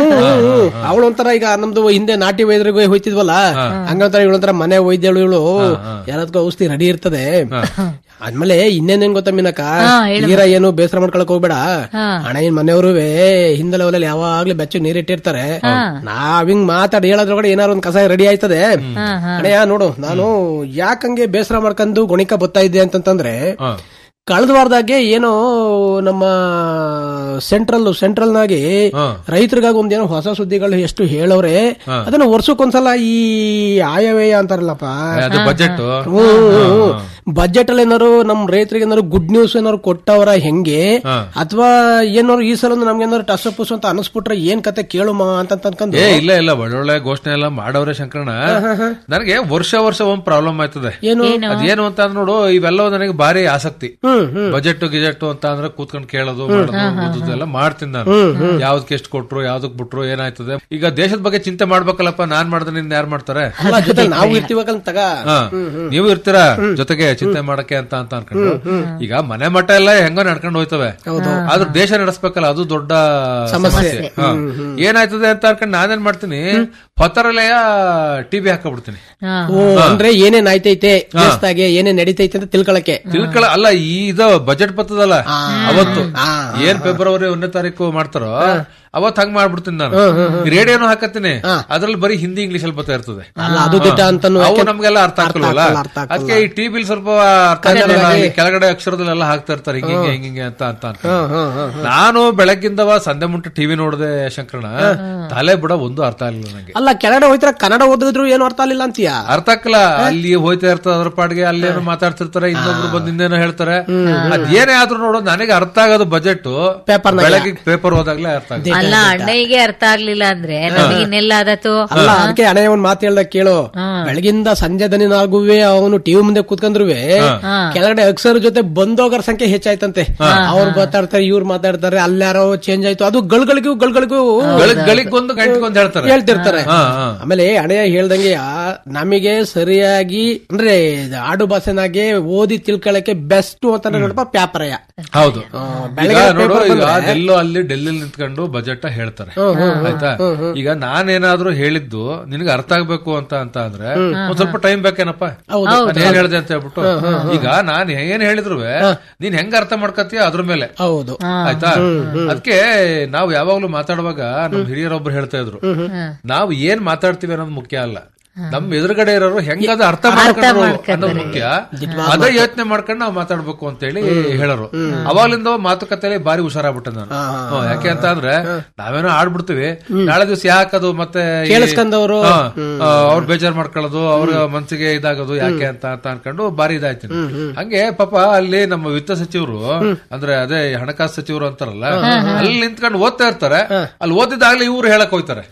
ಅವಳು ಒಂಥರ ಈಗ ನಮ್ದು ಹಿಂದೆ ನಾಟಿ ವೈದ್ಯರಿಗೆ ಹೋಯ್ತಿದ್ವಲ್ಲ ಹಂಗಂತರ ಇವಳೊಂಥರ ಮನೆ ವೈದ್ಯಳು ಇವಳು ಯಾರದ್ಕೋ ಔಷಧಿ ರೆಡಿ ಇರ್ತದೆ ಆದ್ಮೇಲೆ ಇನ್ನೇನೇನ್ ಗೊತ್ತಾ ಮೀನಕ್ಕ ತೀರ ಏನು ಬೇಸರ ಮಾಡ್ಕೊಳಕ್ ಹೋಗ್ಬೇಡ ಹಣ ಏನ್ ಮನೆಯವ್ರುವೆ ಹಿಂದಲ ಹೊಲಲ್ಲಿ ಯಾವಾಗ್ಲೂ ಬೆಚ್ಚು ನೀರಿಟ್ಟಿರ್ತಾರೆ ನಾವ್ ಹಿಂಗ್ ಮಾತಾಡಿ ಹೇಳೋದ್ರೊಳಗಡೆ ಏನಾರು ಒಂದ್ ಕಸ ರೆಡಿ ಆಯ್ತದೆ ಅಣಯ್ಯ ನೋಡು ನಾನು ಯಾಕಂಗೆ ಬೇಸರ ಮಾಡ್ಕೊಂಡು ಗೊಣಿಕ ಬತ್ತಾ ಇದ್ದೆ ಅಂತಂತಂದ್ರೆ ಹಾ. ಕಳೆದ ವಾರದಾಗೆ ಏನೋ ನಮ್ಮ ಸೆಂಟ್ರಲ್ ಸೆಂಟ್ರಲ್ ನಾಗಿ ಹಾ. ರೈತರಿಗಾಗಿ ಒಂದೇನೋ ಹೊಸ ಸುದ್ದಿಗಳು ಎಷ್ಟು ಹೇಳವ್ರೆ ಅದನ್ನ ವರ್ಷಕ್ಕೊಂದ್ಸಲ ಈ ಆಯವ್ಯಯ ಅಂತಾರಲ್ಲಪ್ಪ ಅದು ಬಜೆಟ್ ಬಜೆಟ್ ಅಲ್ಲಿ ಏನಾರು ನಮ್ ರೈತರಿಗೆ ಏನಾರು ಗುಡ್ ನ್ಯೂಸ್ ಏನಾರು ಕೊಟ್ಟವರ ಹೆಂಗೆ ಅಥವಾ ಏನಾರು ಈ ಸಲ ನಮ್ಗೆ ಏನಾರು ಟಸ್ ಪುಸ್ ಅಂತ ಅನಿಸ್ಬಿಟ್ರೆ ಏನ್ ಕತೆ ಕೇಳುಮ ಅಂತ ಅನ್ಕೊಂಡು ಏ ಇಲ್ಲ ಇಲ್ಲ ಒಳ್ಳೊಳ್ಳೆ ಘೋಷಣೆ ಎಲ್ಲ ಮಾಡವ್ರೆ ಶಂಕರಣ ನನಗೆ ವರ್ಷ ವರ್ಷ ಒಂದ್ ಪ್ರಾಬ್ಲಮ್ ಆಯ್ತದೆ ಏನು ಅದೇನು ಅಂತ ಅಂದ್ರೆ ನೋಡು ಇವೆಲ್ಲವೂ ನನಗೆ ಭಾರಿ ಆಸಕ್ತಿ ಬಜೆಟ್ ಗಿಜೆಟ್ ಅಂತ ಅಂದ್ರೆ ಕೂತ್ಕೊಂಡು ಕೇಳೋದು ಮಾಡೋದು ಓದೋದು ಎಲ್ಲ ಮಾಡ್ತೀನಿ ನಾನು ಯಾವ್ದಕ್ಕೆ ಎಷ್ಟು ಕೊಟ್ರು ಯಾವ್ದಕ್ ಬಿಟ್ರು ಏನಾಯ್ತದೆ ಈಗ ದೇಶದ ಬಗ್ಗೆ ಚಿಂತೆ ಮಾಡ್ಬೇಕಲ್ಲಪ್ಪ ನಾನ್ ಮಾಡಿದ್ರೆ ನಿನ್ ಯಾರು ಮಾಡ್ತಾರೆ ಅಲ್ಲ ಜೊತೆ ನಾವು ಇರ್ತೀವಲ್ಲ ತಗ ಹಾ. ನೀವು ಇರ್ತೀರಾ ಜೊತೆಗೆ ಚಿಂತೆ ಮಾಡಕ್ಕೆ ಅಂತ ಅಂತ ಅನ್ಕೊಂಡು ಈಗ ಮನೆ ಮಠ ಎಲ್ಲ ಹೆಂಗೋ ನಡ್ಕೊಂಡು ಹೋಯ್ತವೆ ಆದ್ರೂ ದೇಶ ನಡೆಸ್ಬೇಕಲ್ಲ ಅದು ದೊಡ್ಡ ಸಮಸ್ಯೆ ಹಾ. ಏನಾಯ್ತದೆ ಅಂತ ಅನ್ಕೊಂಡು ನಾನೇನ್ ಮಾಡ್ತೀನಿ ಹೊತ್ತರಲೆಯ ಟಿವಿ ಹಾಕಬಿಡ್ತೀನಿ ಹಾ. ಓ ಅಂದ್ರೆ ಏನೇನ್ ಆಯ್ತೈತೆ ದೇಶದಾಗೆ ಏನೇನ್ ನಡೀತೈತೆ ಅಂತ ತಿಳ್ಕೊಳಕ್ಕೆ ತಿಳ್ಕೊಳ ಅಲ್ಲ ಈ ಇದು ಬಜೆಟ್ ಬರ್ತದಲ್ಲ ಅವತ್ತು ಏನ್ ಫೆಬ್ರವರಿ ಒಂದನೇ ತಾರೀಕು ಮಾಡ್ತಾರೋ ಅವತ್ ಹಂಗ್ ಮಾಡ್ಬಿಡ್ತೀನಿ ನಾನು ರೇಡಿಯೋನು ಹಾಕತ್ತೀನಿ ಅದ್ರಲ್ಲಿ ಬರೀ ಹಿಂದಿ ಇಂಗ್ಲಿಷ್ ಅಲ್ಲಿ ಬರ್ತಾ ಇರ್ತದೆ ಅಲ್ಲ ಅದು ದಿಟ್ಟ ಅಂತಾನು ಅವು ನಮ್ಗೆಲ್ಲ ಅರ್ಥ ಆಗ್ತಿಲ್ವಲ್ಲ ಅರ್ಥ ಆಗ್ತಿಲ್ಲ. ಅದಕ್ಕೆ ಈ ಟಿವಿ ಸ್ವಲ್ಪ ಸ್ವಲ್ಪ ಅರ್ಥ ಆಗಲ್ಲ ಈ ಕೆಳಗಡೆ ಅಕ್ಷರದಲ್ಲೆಲ್ಲ ಹಾಕ್ತಾ ಇರ್ತಾರೆ ಹಿಂಗೆ ಹಿಂಗೆ ಹಿಂಗೆ ಹಿಂಗೆ ಅಂತ ಅಂತ ಅನ್ಕೊಂಡು. ನಾನು ಬೆಳಗ್ಗಿಂದವ ಸಂದೆ ಮುಂಟೆ ಟಿವಿ ನೋಡಿದೆ ಶಂಕರಣ ತಲೆ ಬಿಡ ಒಂದು ಅರ್ಥ ಆಗಲಿಲ್ಲ ನಂಗೆ ಅಲ್ಲ ಕೆಳಗಡೆ ಹೋಯ್ತಾರ ಕನ್ನಡ ಓದಿದ್ರು ಏನು ಅರ್ಥ ಆಗ್ಲಿಲ್ಲ ಅಂತೀಯ ಅರ್ಥ ಆಗಲ್ಲ ಅಲ್ಲಿ ಹೋಯ್ತಾ ಇರ್ತದೆ ಅದ್ರ ಪಾಡ್ಗೆ ಅಲ್ಲೇನೋ ಮಾತಾಡ್ತಿರ್ತಾರೆ ಇನ್ನೊಬ್ರು ಬಂದ್ ಇನ್ನೇನೋ ಹೇಳ್ತಾರೆ ಅದೇನೇ ಆದ್ರೂ ನೋಡು ನನಗೆ ಅರ್ಥ ಆಗೋದು ಬಜೆಟ್ ಪೇಪರ್ನಾಗ. ಬೆಳಗ್ಗೆ ಪೇಪರ್ ಹೋದಾಗ್ಲೇ ಅರ್ಥ ಆಗುತ್ತೆ ಅಲ್ಲ ಅಣ್ಣಯ್ಯಗೆ ಅರ್ಥ ಆಗ್ಲಿಲ್ಲ ಅಂದ್ರೆ ನಮಗೆ ಇನ್ನೆಲ್ಲ ಆದತ್ತು ಅಲ್ಲ ಅದಕ್ಕೆ ಹಣೆ ಒಂದ್ ಮಾತು ಹೇಳ್ದಾಗ ಕೇಳು ಬೆಳಗಿಂದ ಸಂಜೆ ದನಿನಾಗುವೆ ಅವನು ಟಿವಿ ಮುಂದೆ ಕೂತ್ಕೊಂಡ್ರುವೆ ಕೆಳಗಡೆ ಅಕ್ಷರ ಜೊತೆ ಬಂದೋಗರ ಸಂಖ್ಯೆ ಹೆಚ್ಚಾಯ್ತಂತೆ ಅವ್ರು ಮಾತಾಡ್ತಾರೆ ಇವ್ರು ಮಾತಾಡ್ತಾರೆ ಅಲ್ಲಾರೋ ಚೇಂಜ್ ಆಯ್ತು ಅದು ಗಳಿಗಳಿಗೂ ಗಳಿಗಳಿಗೂ ಗಳಿಗ್ ಗಳಿಗೊಂದು ಗಂಟೆಗೊಂದು ಹೇಳ್ತಾರೆ ಹೇಳ್ತಿರ್ತಾರೆ ಹಾ, ಹಾ. ಆಮೇಲೆ ಹಣೆಯ ಹೇಳ್ದಂಗೆ ಆ- ನಮಗೆ ಸರಿಯಾಗಿ ಅಂದ್ರೆ ಇದು ಆಡು ಭಾಷೆನಾಗೆ ಓದಿ ತಿಳ್ಕೊಳಕ್ಕೆ ಬೆಸ್ಟ್ ಅಂತ ನೋಡಪ್ಪ ಪ್ಯಾಪರಯ ಹೌದು ಬೆಳಗ್ಗೆ ಈಗ ನೋಡು paper ಈಗ ಬಂದ್ರೆ- ಅದೆಲ್ಲೋ ಅಲ್ಲಿ ಡೆಲ್ಲಿ ನಿಂತ್ಕೊಂಡು ಬಜೆಟ್ ಹೇಳ್ತಾರೆ ಆಯ್ತಾ ಈಗ ನಾನೇನಾದ್ರೂ ಹೇಳಿದ್ದು ನಿನಗೆ ಅರ್ಥ ಆಗ್ಬೇಕು ಅಂತ ಅಂತ ಅಂದ್ರೆ ಒಂದ್ ಸ್ವಲ್ಪ ಟೈಮ್ ಬೇಕೇನಪ್ಪ ನಾನು ಏನ್ ಹೇಳ್ದೆ ಅಂತ ಹೇಳ್ಬಿಟ್ಟು ಈಗ ನಾನ್ ಏನ್ ಹೇಳಿದ್ರು ನೀನ್ ಹೆಂಗ್ ಅರ್ಥ ಮಾಡ್ಕತ್ತೀಯ ಅದ್ರ ಮೇಲೆ ಹೌದು ಆಯ್ತಾ ಅದಕ್ಕೆ ನಾವು ಯಾವಾಗ್ಲೂ ಮಾತಾಡುವಾಗ ನಮ್ ಹಿರಿಯರೊಬ್ರು ಹೇಳ್ತಾ ಇದ್ರು ನಾವು ಏನ್ ಮಾತಾಡ್ತೀವಿ ಅನ್ನೋದು ಮುಖ್ಯ ಅಲ್ಲ ನಮ್ ಎದುರುಗಡೆ ಇರೋರು ಹೆಂಗದ ಅರ್ಥ ಮಾಡ್ಕೊಂಡು ಅನ್ನೋದು ಮುಖ್ಯ ಅದೇ ಯೋಚನೆ ಮಾಡ್ಕೊಂಡು ನಾವು ಮಾತಾಡ್ಬೇಕು ಅಂತ ಹೇಳಿ ಹೇಳೋರು ಅವಾಗ್ಲಿಂದ ಮಾತುಕತೆಯಲ್ಲಿ ಬಾರಿ ಹುಷಾರಾಗ್ಬಿಟ್ಟೆ ನಾನು ಹ್ಮ್, ಯಾಕೆ ಅಂತ ಅಂದ್ರೆ ನಾವೇನೋ ಆಡ್ಬಿಡ್ತೀವಿ ನಾಳೆ ದಿವಸ ಯಾಕದು ಮತ್ತೆ ಈ- ಕೇಳಿಸ್ಕೊಂಡವ್ರು, ಹಾ, ಆ, ಅವ್ರು ಬೇಜಾರ್ ಮಾಡ್ಕೊಳ್ಳೋದು ಅವ್ರ ಮನ್ಸಿಗೆ ಇದಾಗೋದು ಯಾಕೆ ಅಂತ ಅಂತ ಅನ್ಕೊಂಡು ಬಾರಿ ಇದಾಯ್ತೀನಿ ಹಂಗೆ ಪಾಪ ಅಲ್ಲಿ ನಮ್ಮ ವಿತ್ತ ಸಚಿವರು ಅಂದ್ರೆ ಅದೇ ಹಣಕಾಸು ಸಚಿವರು ಅಂತಾರಲ್ಲ ಅಲ್ಲಿ ನಿಂತ್ಕೊಂಡು ಓದ್ತಾ ಇರ್ತಾರೆ ಅಲ್ಲಿ ಓದಿದಾಗ್ಲೇ ಇವ್ರು ಹೇಳಕ್ ಹೋಯ್ತಾರೆ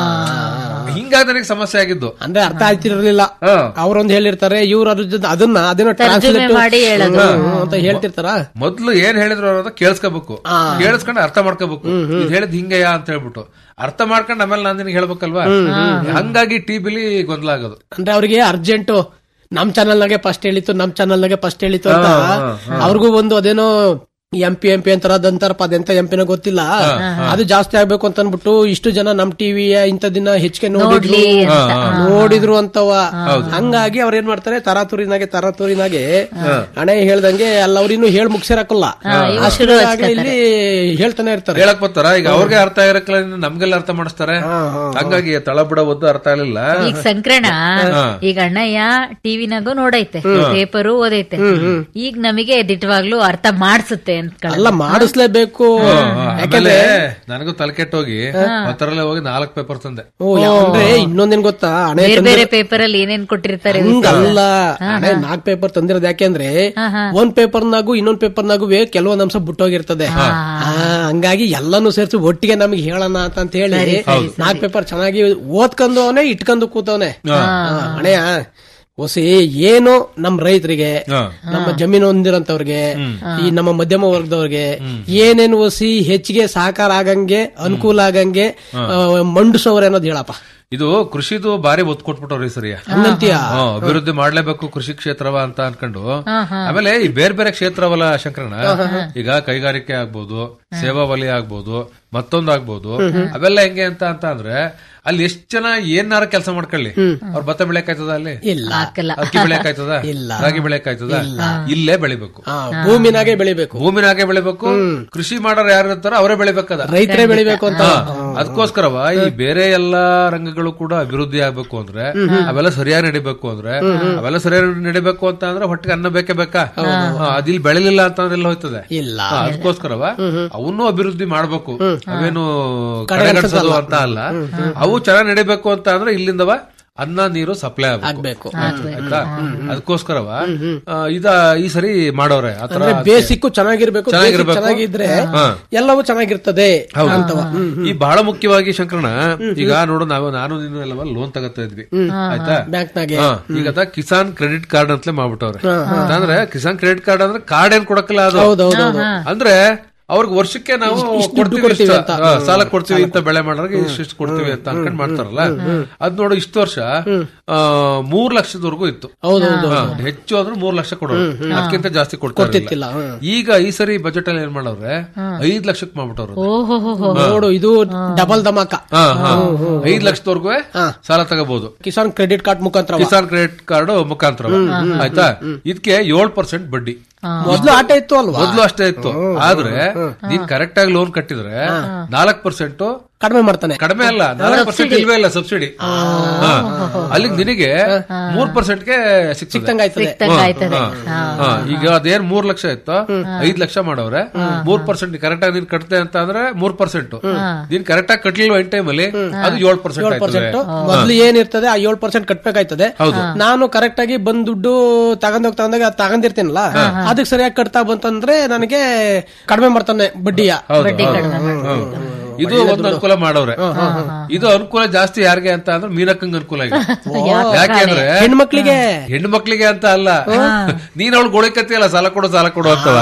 ಹಿಂಗಾಗಿ ನನಗೆ ಸಮಸ್ಯೆ ಆಗಿದ್ದು ಅಂದ್ರೆ ಅರ್ಥ ಆಯ್ತಿರ್ಲಿಲ್ಲ ಹಾ. ಅವ್ರೊಂದ್ ಹೇಳಿರ್ತಾರೆ ಇವ್ರ ಅದ್ರ ಜೊತೆ ಅದನ್ನ ಅದನ್ನ ತರ್ಜುಮೆ translate- ಮಾಡಿ ಹೇಳೋದು. ಹ್ಮ್, ಅಂತ ಹೇಳ್ತಿರ್ತಾರ ಮೊದ್ಲು ಏನ್ ಹೇಳಿದ್ರು ಅನ್ನೋದ ಕೇಳಿಸ್ಕೋಬೇಕು ಕೇಳಿಸ್ಕೊಂಡು ಅರ್ಥ ಮಾಡ್ಕೋಬೇಕು ಇದು ಹೇಳಿದ್ ಹಿಂಗೆಯಾ ಅಂತ ಹೇಳ್ಬಿಟ್ಟು ಅರ್ಥ ಮಾಡ್ಕೊಂಡು ಆಮೇಲೆ ನಾನು ನಿನಗೆ ಹೇಳ್ಬೇಕಲ್ವಾ ಹಂಗಾಗಿ ಟಿವಿಲಿ ಗೊಂದಲ ಆಗೋದು ಅಂದ್ರೆ ಅವ್ರಿಗೆ ಅರ್ಜೆಂಟ್ ನಮ್ ಚಾನಲ್ ನಾಗೆ ಫಸ್ಟ್ ಹೇಳಿತ್ತು ನಮ್ ಚಾನಲ್ ನಾಗೆ ಫಸ್ಟ್ ಹೇಳಿತ್ತು ಅಂತ ಅವ್ರಿಗೂ ಒಂದು ಅದೇನೋ ಎಂ ಪಿ ಎಂ ಪಿ ಅಂತಾರ ಅದಂತಾರಪ್ಪ ಅದೆಂತ ಎಂ ಪಿನ ಗೊತ್ತಿಲ್ಲ ಅದು ಜಾಸ್ತಿ ಆಗ್ಬೇಕು ಅಂತ ಅನ್ಬಿಟ್ಟು ಇಷ್ಟು ಜನ ನಮ್ ಟಿವಿಯ ಇಂಥ ದಿನ ಹೆಚ್ಚಿಗೆ ನೋಡಿದ್ರು ನೋಡಿದ್ರು ಅಂತವ ಹಂಗಾಗಿ ಅವ್ರ ಏನ್ ಮಾಡ್ತಾರೆ ತರಾತುರಿನಾಗೆ ತರಾತುರಿನಾಗೆ ಹಣೆ ಹೇಳ್ದಂಗೆ ಅಲ್ಲ ಅವ್ರಿನ್ನು ಹೇಳ್ ಮುಗ್ಸಿರಕ್ಕಲ್ಲ ಅಷ್ಟರಾಗ ಇಲ್ಲಿ ಹೇಳ್ತಾನೆ ಇರ್ತಾರೆ ಹೇಳಕ್ ಬರ್ತಾರ ಈಗ ಅವ್ರಿಗೆ ಅರ್ಥ ಆಗಿರಕ್ಲ ನಮ್ಗೆಲ್ಲ ಅರ್ಥ ಮಾಡಿಸ್ತಾರೆ ಹಂಗಾಗಿ ತಳಬುಡ ಒದ್ದು ಅರ್ಥ ಆಗಲಿಲ್ಲ ಈಗ ಸಂಕ್ರಣ ಈಗ ಅಣ್ಣಯ್ಯ ಟಿವಿನಾಗೂ ನೋಡೈತೆ ಪೇಪರು ಓದೈತೆ ಈಗ ನಮಗೆ ದಿಟ್ಟವಾಗ್ಲೂ ಅರ್ಥ ಮಾಡ್ಸುತ್ತೆ ಅಂತ ಅಲ್ಲ ಮಾಡಿಸ್ಲೇಬೇಕು ಆಮೇಲೆ ನನಗೂ ತಲೆ ಕೆಟ್ಟೋಗಿ ಹತ್ತರಲ್ಲೇ ಹೋಗಿ ನಾಲ್ಕು ಪೇಪರ್ ತಂದೆ ಓ ಅಂದ್ರೆ ಇನ್ನೊಂದೇನ್ ಗೊತ್ತಾ ಹಣೆ ಬೇರೆ ಬೇರೆ ಪೇಪರ್ ಅಲ್ಲಿ ಏನೇನ್ ಕೊಟ್ಟಿರ್ತಾರೆ ಹಂಗಲ್ಲ ಹಣೆ ನಾಲ್ಕ್ ಪೇಪರ್ ತಂದಿರೋದು ಯಾಕೆಂದ್ರೆ ಒಂದ್ ಪೇಪರ್ನಾಗು ಇನ್ನೊಂದ್ ಪೇಪರ್ನಾಗು ಕೆಲವೊಂದ್ ಅಂಶ ಬಿಟ್ಟೋಗಿರ್ತದೆ ಆ, ಹಂಗಾಗಿ ಎಲ್ಲಾನು ಸೇರ್ಸಿ ಒಟ್ಟಿಗೆ ನಮ್ಗೆ ಹೇಳೋಣ ಅಂತ ಅಂತ ಹೇಳಿ ನಾಲ್ಕ್ ಪೇಪರ್ ಚೆನ್ನಾಗಿ ಓದ್ಕೊಂಡವನೆ ಇಟ್ಕೊಂಡು ಕೂತವನೆ ಹಣೆಯ ಹೊಸಿ ಏನು ನಮ್ ರೈತರಿಗೆ ಹಾ. ನಮ್ಮ ಜಮೀನು ಹೊಂದಿರೋಂತವ್ರಿಗೆ ಈ ನಮ್ಮ ಮಧ್ಯಮ ವರ್ಗದವ್ರಿಗೆ ಏನೇನು ಹೊಸಿ ಹೆಚ್ಚಿಗೆ ಸಹಕಾರ ಆಗಂಗೆ ಅನುಕೂಲ ಆಗಂಗೆ ಆ, ಮಂಡಿಸೋರ್ ಅನ್ನೋದು ಹೇಳಪ್ಪ ಇದು ಕೃಷಿದು ಬಾರಿ ಒತ್ತು ಕೊಟ್ಬಿಟ್ಟವ್ರಿ ಈ ಸರಿಯ ಹಂಗಂತೀಯ ಹ್ಮ್, ಅಭಿವೃದ್ಧಿ ಮಾಡ್ಲೇಬೇಕು ಕೃಷಿ ಕ್ಷೇತ್ರವ ಅಂತ ಅನ್ಕೊಂಡು ಆಮೇಲೆ ಈ ಬೇರೆ ಬೇರೆ ಕ್ಷೇತ್ರವಲ್ಲ ಶಂಕರಣ ಈಗ ಕೈಗಾರಿಕೆ ಆಗ್ಬೋದು ಸೇವಾ ವಲಯ ಆಗ್ಬೋದು ಮತ್ತೊಂದು ಆಗ್ಬೋದು ಅವೆಲ್ಲ ಹೆಂಗೆ ಅಂತ ಅಂತ ಅಂದ್ರೆ ಅಲ್ಲಿ ಎಷ್ಟ್ ಜನ ಏನಾರ ಕೆಲಸ ಮಾಡ್ಕೊಳ್ಳಿ ಅವ್ರ ಭತ್ತ ಬೆಳೆಕಾಯ್ತದ ಅಲ್ಲಿ ಇಲ್ಲ ಹಾಕಲ್ಲ ಅಕ್ಕಿ ಬೆಳೆಕಾಯ್ತದ ರಾಗಿ ಬೆಳೆಕಾಯ್ತದ ಇಲ್ಲೇ ಬೆಳಿಬೇಕು ಆ, ಭೂಮಿನಾಗೆ ಬೆಳಿಬೇಕು ಭೂಮಿನಾಗೆ ಬೆಳಿಬೇಕು ಕೃಷಿ ಮಾಡೋರು ಯಾರು ಇರ್ತಾರೋ ಅವರೇ ಬೆಳಿಬೇಕದ ರೈತರೇ ಬೆಳಿಬೇಕು ಅಂತ ಅದಕ್ಕೋಸ್ಕರವ ಈ ಬೇರೆ ಎಲ್ಲಾ ರಂಗಗಳು ಕೂಡ ಅಭಿವೃದ್ಧಿ ಆಗ್ಬೇಕು ಅಂದ್ರೆ ಅವೆಲ್ಲ ಸರಿಯಾಗಿ ನಡಿಬೇಕು ಅಂದ್ರೆ ಅವೆಲ್ಲ ಸರಿಯಾಗಿ ನಡಿಬೇಕು ಅಂತ ಅಂದ್ರೆ ಹೊಟ್ಟೆಗೆ ಅನ್ನ ಬೇಕೇ ಬೇಕಾ ಹಾ, ಅದಿಲ್ ಬೆಳಿಲಿಲ್ಲ ಅಂತ ಅಂದ್ರೆ ಎಲ್ಲ ಹೋಯ್ತದೆ ಇಲ್ಲ ಹಾ, ಅದಕ್ಕೋಸ್ಕರವ ಅವನು ಅಭಿವೃದ್ಧಿ ಮಾಡ್ಬೇಕು ಅವೇನು ಕಡೆಗಣಿಸೋದು ಅಂತ ಅಲ್ಲ ಅವು ಚೆನ್ನಾಗಿ ನಡಿಬೇಕು ಅಂತ ಅಂದ್ರೆ ಇಲ್ಲಿಂದವ ಅನ್ನ ನೀರು ಸಪ್ಲೈ ಆಗ್ಬೇಕು ಆಗ್ಬೇಕು ಆಯ್ತಾ ಅದಕ್ಕೋಸ್ಕರವ ಆ, ಇದ ಈ ಸರಿ ಮಾಡೋರೆ ಆತರ ಅಂದ್ರೆ ಬೇಸಿಕ್ ಚೆನ್ನಾಗಿರ್ಬೇಕು basic ಚೆನ್ನಾಗಿರ್ಬೇಕು. ಚೆನ್ನಾಗಿದ್ರೆ ಹಾ. ಎಲ್ಲವೂ ಚೆನ್ನಾಗಿರ್ತದೆ ಅಂತವ ಈ ಬಹಳ ಮುಖ್ಯವಾಗಿ ಶಂಕರಣ ಈಗ ನೋಡು ನಾವು ನಾನು ನೀನು ಎಲ್ಲವ ಲೋನ್ ತಗೋತಾ ಇದ್ವಿ ಆಯ್ತಾ ಬ್ಯಾಂಕ್ನಾಗೆ ಹಾ, ಈಗ ಅದ ಕಿಸಾನ್ ಕ್ರೆಡಿಟ್ ಕಾರ್ಡ್ ಅಂತಲೇ ಮಾಡ್ಬಿಟ್ಟವ್ರೆ ಅಂದ್ರೆ ಕಿಸಾನ್ ಕ್ರೆಡಿಟ್ ಕಾರ್ಡ್ ಅಂದ್ರೆ ಕಾರ್ಡ್ ಏನ್ ಕೊಡಕ್ಕಲ್ಲ ಅದು ಹೌದೌದು ಅಂದ್ರೆ ಅವ್ರಿಗೆ ವರ್ಷಕ್ಕೆ ನಾವು ಕೊಡ್ತೀವಿ ಕೊಡ್ತೀವಿ ಇಷ್ಟ. ಹಾ, ಸಾಲ ಕೊಡ್ತೀವಿ ಇಂತ ಬೆಳೆ ಮಾಡೋರಿಗೆ ಇಷ್ಟು ಕೊಡ್ತೀವಿ ಅಂತ ಅನ್ಕೊಂಡ್ ಮಾಡ್ತಾರಲ್ಲ ಅದ್ ನೋಡು ಇಷ್ಟು ವರ್ಷ ಆ, ಮೂರ್ ಲಕ್ಷದವರೆಗೂ ಇತ್ತು ಹೌದೌದು ಹಾ, ಹೆಚ್ಚು ಅಂದ್ರೆ ಮೂರ್ ಲಕ್ಷ ಕೊಡೋರು ಅದಕ್ಕಿಂತ ಜಾಸ್ತಿ ಕೊಡ್ತಾ ಕೊಡ್ತಿತ್ತಿಲ್ಲ, ಇರ್ಲಿಲ್ಲ. ಈಗ ಈ ಸರಿ ಬಜೆಟ್ ಅಲ್ಲಿ ಏನ್ ಮಾಡವ್ರೆ ಐದ್ ಲಕ್ಷಕ್ಕೆ ಮಾಡ್ಬಿಟ್ಟವ್ರು ಓಹೋ ನೋಡು ಇದು ಡಬಲ್ ಧಮಾಕ ಹಾ, ಹಾ. ಐದ್ ಲಕ್ಷದವರೆಗೂ ಸಾಲ ತಗೋಬಹುದು ಕಿಸಾನ್ ಕ್ರೆಡಿಟ್ ಕಾರ್ಡ್ ಮುಖಾಂತರ ಕಿಸಾನ್ ಕ್ರೆಡಿಟ್ ಕಾರ್ಡ್ ಮುಖಾಂತರ ಆಯ್ತಾ ಇದಕ್ಕೆ ಏಳ್ ಪರ್ಸೆಂಟ್ ಬಡ್ಡಿ ಮೊದ್ಲು ಆಟ ಇತ್ತು ಅಲ್ವಾ ಮೊದ್ಲು ಅಷ್ಟೇ ಇತ್ತು ಆದ್ರೆ ನೀನ್ ಕರೆಕ್ಟ್ ಆಗಿ ಲೋನ್ ಕಟ್ಟಿದ್ರೆ ನಾಲ್ಕ್ ಪರ್ಸೆಂಟ್ ಕಡಿಮೆ ಮಾಡ್ತಾನೆ ಕಡಿಮೆ ಅಲ್ಲ ನಾಲ್ಕು ಪರ್ಸೆಂಟ್ ಇಲ್ವೇ ಇಲ್ಲ ಸಬ್ಸಿಡಿ ಅಲ್ಲಿಗೆ ನಿನಗೆ ಮೂರ್ ಪರ್ಸೆಂಟ್ಗೆ ಸಿಕ್ತಂಗ್ ಆಯ್ತದೆ ಸಿಕ್ತಂಗ್ ಆಯ್ತದೆ ಈಗ ಅದೇನ್ ಮೂರ್ ಲಕ್ಷ ಇತ್ತು ಐದ್ ಲಕ್ಷ ಮಾಡವ್ರೆ ಮೂರ್ ಪರ್ಸೆಂಟ್ ಕರೆಕ್ಟ್ ಆಗಿ ನೀನ್ ಕಟ್ತೆ ಅಂತ ಅಂದ್ರೆ ಮೂರ್ ಪರ್ಸೆಂಟ್ ನೀನ್ ಕರೆಕ್ಟ್ ಆಗಿ ಕಟ್ಲಿಲ್ವ ಇನ್ ಟೈಮ್ ಅಲ್ಲಿ ಅದು ಏಳು ಪರ್ಸೆಂಟ್ ಆಯ್ತದೆ ಪರ್ಸೆಂಟ್ ಮೊದ್ಲು ಏನಿರ್ತದೆ ಆ ಏಳು ಪರ್ಸೆಂಟ್ ಕಟ್ಬೇಕಾಯ್ತದೆ ನಾನು ಕರೆಕ್ಟ್ ಆಗಿ ಬಂದ್ ದುಡ್ಡು ತಗೊಂಡೋಗ್ ತಗೊಂಡಾಗ ಅದ್ ತಗೊಂಡಿರ್ತೀನಲ್ಲ ಅದಕ್ಕೆ ಸರಿಯಾಗಿ ಕಟ್ತಾ ಬಂತಂದ್ರೆ ನನಗೆ ಕಡಿಮೆ ಮಾಡ್ತಾನೆ ಬಡ್ಡಿಯ ಬಡ್ಡಿ ಕಡಿಮೆ ಹ್ಮ್. ಇದು ಒಂದು ಅನುಕೂಲ ಮಾಡವ್ರೆ ಇದು ಅನುಕೂಲ ಜಾಸ್ತಿ ಯಾರಿಗೆ ಅಂತ ಅಂದ್ರೆ ಮೀನಕ್ಕಂಗ್ ಅನುಕೂಲ ಈಗ ಯಾಕೆ ಅಂದ್ರೆ ಹೆಣ್ಮಕ್ಳಿಗೆ ಹೆಣ್ಣು ಮಕ್ಳಿಗೆ ಅಂತ ಅಲ್ಲ ನೀನ್ ಅವಳು ಗೋಳಿಕತ್ತಿಯಲ್ಲ ಸಾಲ ಕೊಡು ಸಾಲ ಕೊಡು ಅಂತವ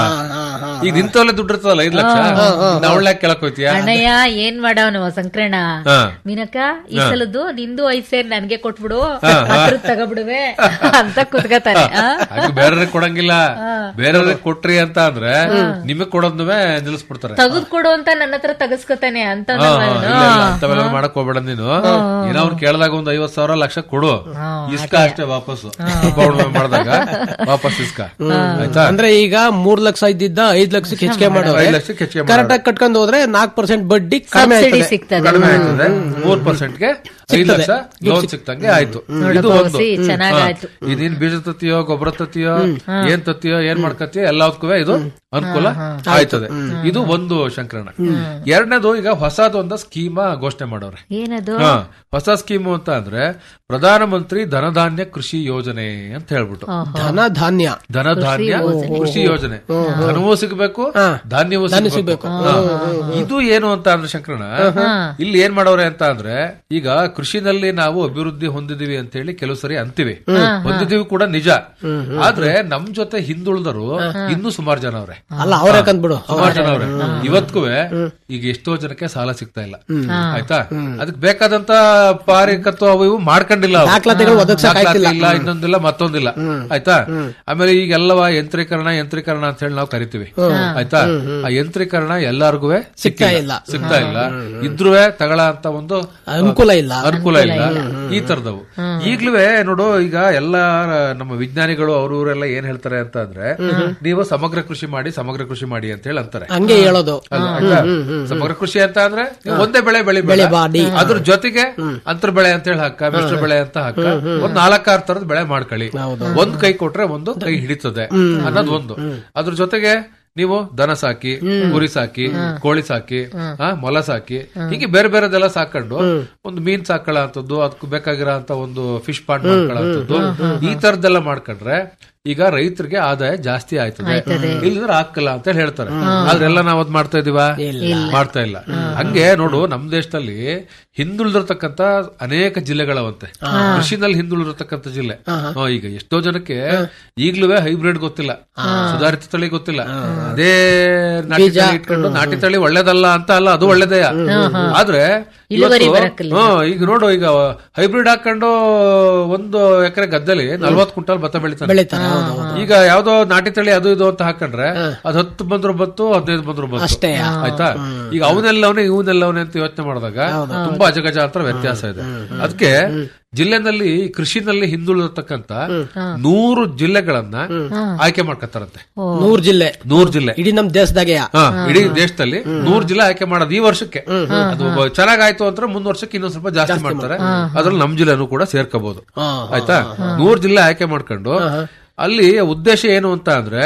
ಈಗ ನಿಂತವಲ್ಲೇ ದುಡ್ಡು ಇರ್ತದಲ್ಲ ಐದ್ ಲಕ್ಷ ಅವಳ ಕೇಳಕ್ ಹೋಯ್ತೀಯ ಅಣ್ಣಯ್ಯ ಏನ್ ಮಾಡವನು ಸಂಕ್ರಣ ಹಾ. ಮೀನಕ್ಕ ಈ ಸಲದ್ದು ನಿಂದು ಐದ್ ಸೇರ್ ನನ್ಗೆ ಕೊಟ್ಬಿಡು ಹತ್ರ ತಗೋಬಿಡುವೆ ಅಂತ ಕುತ್ಕತಾನೆ ಆ? ಹಾಗೆ ಬೇರೆಯವ್ರಿಗೆ ಕೊಡಂಗಿಲ್ಲ ಬೇರೆಯವ್ರಿಗೆ ಕೊಟ್ರಿ ಅಂತ ಅಂದ್ರೆ ನಿಮಗ್ ಕೊಡೋದ್ನುವೆ ನಿಲ್ಲಿಸ್ಬಿಡ್ತಾರೆ ತಗದ್ ಕೊಡು ಅಂತ ನನ್ನ ಹತ್ರ ತಗಸ್ಕೊತಾನೆ ಅಂತ ಹಾ, ಹಾ, ಇಲ್ಲ, ಇಲ್ಲ, ಅಂತವೆಲ್ಲ ಮಾಡಕ್ ಹೋಗ್ಬೇಡ ನೀನು ಏನೋ ಅವ್ನು ಕೇಳಿದಾಗ ಒಂದ್ ಐವತ್ ಸಾವಿರ ಲಕ್ಷ ಕೊಡು ಇಸ್ಕ ಅಷ್ಟೇ ವಾಪಸ್ ಉಳ್ಮೆ ಮಾಡಿದಾಗ ವಾಪಸ್ ಇಸ್ಕ ಆಯ್ತಾ ಅಂದ್ರೆ ಈಗ ಮೂರ್ ಲಕ್ಷ ಇದ್ದಿದ್ದ ಐದ್ ಲಕ್ಷಕ್ಕೆ ಹೆಚ್ಚಿಗೆ ಮಾಡೋರು ಐದ್ ಲಕ್ಷಕ್ಕೆ ಹೆಚ್ಚಿಗೆ ಕರೆಕ್ಟ್ ಆಗಿ ಕಟ್ಕೊಂಡು ಹೋದ್ರೆ ನಾಲ್ಕು ಪರ್ಸೆಂಟ್ ಬಡ್ಡಿ ಕಡಿಮೆ ಸಬ್ಸಿಡಿ ಆಯ್ತದೆ ಸಿಗ್ತದೆ ಕಡಿಮೆ ಆಯ್ತದೆ ಮೂರ್ ಪರ್ಸೆಂಟ್ಗೆ ಐದ್ ಲಕ್ಷ ಲೋನ್ ಸಿಕ್ತಂಗೆ ಆಯ್ತು ಇದು ಒಂದು ಸಿ, ಚೆನ್ನಾಗಾಯ್ತು. ಹಾ. ಇದೇನ್ ಬೀಜ ತತ್ತಿಯೋ ಗೊಬ್ಬರ ತತ್ತಿಯೋ ಏನ್ ತತ್ತಿಯೋ ಏನ್ ಮಾಡ್ಕತಿಯೋ ಎಲ್ಲದಕ್ಕೂ ಇದು ಅನುಕೂಲ ಆಯ್ತದೆ ಇದು ಒಂದು ಶಂಕರಣ ಎರಡನೇದು ಈಗ ಹೊಸದೊಂದು ಸ್ಕೀಮ ಘೋಷಣೆ ಮಾಡವ್ರೆ ಏನದು ಹಾ ಹೊಸ ಸ್ಕೀಮು ಅಂತ ಅಂದ್ರೆ ಪ್ರಧಾನಮಂತ್ರಿ ಧನಧಾನ್ಯ ಕೃಷಿ ಯೋಜನೆ ಅಂತ ಹೇಳ್ಬಿಟ್ಟು ಧನ ಧಾನ್ಯ ಧನಧಾನ್ಯ ಕೃಷಿ ಯೋಜನೆ ಧನವೂ ಸಿಗಬೇಕು ಧಾನ್ಯವೂ ಸಿಗಬೇಕು ಹಾ. ಇದು ಏನು ಅಂತ ಅಂದ್ರೆ ಶಂಕರಣ ಇಲ್ಲಿ ಏನ್ ಮಾಡವ್ರೆ ಅಂತ ಅಂದ್ರೆ ಈಗ ಕೃಷಿನಲ್ಲಿ ನಾವು ಅಭಿವೃದ್ಧಿ ಹೊಂದಿದೀವಿ ಅಂತ ಹೇಳಿ ಕೆಲವು ಸರಿ ಅಂತೀವಿ ಹೊಂದಿದೀವಿ ಕೂಡ ನಿಜ ಆದ್ರೆ ನಮ್ ಜೊತೆ ಹಿಂದುಳಿದರು ಇನ್ನೂ ಸುಮಾರು ಜನ ಅವ್ರೆ ಅಲ್ಲ ಅವ್ರೇ ಕಂದ್ಬಿಡು ಸುಮಾರು ಜನ ಅವ್ರೆ ಇವತ್ಗೂ ಈಗ ಎಷ್ಟೋ ಜನಕ್ಕೆ ಸಾಲ ಸಿಗ್ತಾ ಇಲ್ಲ ಆಯ್ತಾ ಅದಕ್ಕೆ ಬೇಕಾದಂತ ಪಾರಿಕತ್ವ ಅವು ಇವು ಮಾಡ್ಕೊಂಡಿಲ್ಲ ಅವ್ರು. ದಾಖಲಾತಿಗಳು ಒದಗ್ಸಕ್ ದಾಖಲಾತಿ ಇಲ್ಲ ಇನ್ನೊಂದಿಲ್ಲ ಮತ್ತೊಂದಿಲ್ಲ ಆಯ್ತಾ ಆಮೇಲೆ ಈಗ ಎಲ್ಲವ ಯಂತ್ರೀಕರಣ ಯಂತ್ರೀಕರಣ ಅಂತ ಹೇಳಿ ನಾವು ಕರಿತೀವಿ ಆಯ್ತಾ ಆ ಯಂತ್ರೀಕರಣ ಎಲ್ಲಾರ್ಗು ಸಿಗ್ತಾ ಇಲ್ಲ. ಸಿಗ್ತಾ ಇಲ್ಲ ಇದ್ರೂ ತಗಳ ಅಂತ ಒಂದು ಅನುಕೂಲ ಇಲ್ಲ ಅನುಕೂಲ ಇಲ್ಲ ಈ ತರದವು ಈಗ್ಲೂ ನೋಡು ಈಗ ಎಲ್ಲ ನಮ್ಮ ವಿಜ್ಞಾನಿಗಳು ಅವ್ರ ಇವರೆಲ್ಲ ಏನ್ ಹೇಳ್ತಾರೆ ಅಂತ ಅಂದ್ರೆ ನೀವು ಸಮಗ್ರ ಕೃಷಿ ಮಾಡಿ ಸಮಗ್ರ ಕೃಷಿ ಮಾಡಿ ಅಂತ ಹೇಳಿ ಅಂತಾರೆ ಹಂಗೆ ಹೇಳೋದು ಅಲ್ಲ, ಆಯ್ತಾ? ಸಮಗ್ರ ಕೃಷಿ ಅಂತ ಅಂದ್ರೆ ಒಂದೇ ಬೆಳೆ ಬೆಳಿ ಬೆಳೆ ಬಾಡಿ. ಅದ್ರ ಜೊತೆಗೆ ಅಂತರ ಬೆಳೆ ಅಂತ ಹೇಳಿ ಹಾಕ ಮಿಶ್ರ ಬೆಳೆ ಅಂತ ಹಾಕ ಒಂದ್ ನಾಲ್ಕಾರು ತರದ ಬೆಳೆ ಮಾಡ್ಕೊಳ್ಳಿ ಒಂದ್ ಕೈ ಕೊಟ್ರೆ ಒಂದು ಕೈ ಹಿಡಿತದೆ ಅನ್ನೋದು ಒಂದು ಅದ್ರ ಜೊತೆಗೆ ನೀವು ದನ ಸಾಕಿ ಕುರಿ ಸಾಕಿ ಕೋಳಿ ಸಾಕಿ ಆ, ಮೊಲ ಸಾಕಿ ಹೀಗೆ ಬೇರೆ ಬೇರೆದೆಲ್ಲ ಸಾಕೊಂಡು ಒಂದು ಮೀನ್ ಸಾಕೊಳ್ಳೋ ಅಂತದ್ದು ಅದಕ್ಕೆ ಬೇಕಾಗಿರೋ ಅಂತ ಒಂದು ಫಿಶ್ ಪಾಂಡ್ ಮಾಡ್ಕೊಳ್ಳೋ ಅಂತದ್ದು ಈ ತರದ್ದೆಲ್ಲ ಮಾಡ್ಕೊಂಡ್ರೆ ಈಗ ರೈತರಿಗೆ ಆದಾಯ ಜಾಸ್ತಿ ಆಯ್ತದೆ ಇಲ್ಲದ್ರೆ ಹಾಕಲ್ಲ ಅಂತ ಹೇಳಿ ಹೇಳ್ತಾರೆ ಆದ್ರೆಲ್ಲ ನಾವ್ ಅದ್ ಮಾಡ್ತಾ ಇದೀವ ಮಾಡ್ತಾ ಇಲ್ಲ ಹಂಗೆ ನೋಡು ನಮ್ ದೇಶದಲ್ಲಿ ಹಿಂದುಳಿದಿರ್ತಕ್ಕಂತ ಅನೇಕ ಜಿಲ್ಲೆಗಳವಂತೆ ಕೃಷಿನಲ್ಲಿ ಹಿಂದುಳಿದಿರ್ತಕ್ಕಂತ ಜಿಲ್ಲೆ ಹಾ, ಈಗ ಎಷ್ಟೋ ಜನಕ್ಕೆ ಈಗ್ಲೂ ಹೈಬ್ರಿಡ್ ಗೊತ್ತಿಲ್ಲ ಸುಧಾರಿತ ತಳಿ ಗೊತ್ತಿಲ್ಲ ಅದೇ ನಾಟಿ ತಳಿ ಇಟ್ಕೊಂಡು ನಾಟಿ ತಳಿ ಒಳ್ಳೇದಲ್ಲ ಅಂತ ಅಲ್ಲ ಅದು ಒಳ್ಳೇದೇ ಆದ್ರೆ ಇಳುವರಿ ಇವತ್ತು- ಬರಕ್ಕಿಲ್ಲ. ಹ್ಮ್, ಈಗ ನೋಡು ಈಗ ಹೈಬ್ರಿಡ್ ಹಾಕೊಂಡು ಒಂದು ಎಕರೆ ಗದ್ದೆಲಿ ನಲ್ವತ್ ಕ್ವಿಂಟಲ್ ಭತ್ತ ಬೆಳಿತಾನೆ ಬೆಳಿತಾರೆ ಹೌದು, ಹೌದು. ಈಗ ಯಾವ್ದೋ ನಾಟಿ ತಳಿ ಅದು ಇದು ಅಂತ ಹಾಕೊಂಡ್ರೆ ಅದ್ ಹತ್ತು ಬಂದ್ರು ಬತ್ತು ಹದಿನೈದು ಬಂದ್ರು ಬತ್ತು ಅಷ್ಟೇ. ಆಯ್ತಾ ಈಗ ಅವನೆಲ್ಲವನೇ ಇವನೆಲ್ಲವನೇ ಅಂತ ಯೋಚನೆ ಮಾಡಿದಾಗ ತುಂಬಾ ಅಜಗಜಾಂತರ ವ್ಯತ್ಯಾಸ ಇದೆ ಅದಕ್ಕೆ ಜಿಲ್ಲೆನಲ್ಲಿ ಕೃಷಿನಲ್ಲಿ ಹಿಂದುಳಿದಿರ್ತಕ್ಕಂತ ನೂರು ಜಿಲ್ಲೆಗಳನ್ನ ಆಯ್ಕೆ ಮಾಡ್ಕೊತಾರಂತೆ ನೂರ್ ಜಿಲ್ಲೆ ನೂರ್ ಜಿಲ್ಲೆ ಇಡೀ ನಮ್ ದೇಶದಾಗೆ ಹಾ, ಇಡೀ ದೇಶದಲ್ಲಿ ನೂರ್ ಜಿಲ್ಲೆ ಆಯ್ಕೆ ಮಾಡೋದು ಈ ವರ್ಷಕ್ಕೆ ಅದು ಚೆನ್ನಾಗಾಯ್ತು ಅಂದ್ರೆ ಮುಂದ್ ವರ್ಷಕ್ಕೆ ಇನ್ನೊಂದ್ ಸ್ವಲ್ಪ ಜಾಸ್ತಿ ಮಾಡ್ತಾರೆ ಅದ್ರಲ್ಲಿ ನಮ್ ಜಿಲ್ಲೆನೂ ಕೂಡ ಸೇರ್ಕೋಬಹುದು ಆಯ್ತಾ ನೂರ್ ಜಿಲ್ಲೆ ಆಯ್ಕೆ ಮಾಡ್ಕೊಂಡು ಅಲ್ಲಿ ಉದ್ದೇಶ ಏನು ಅಂತ ಅಂದ್ರೆ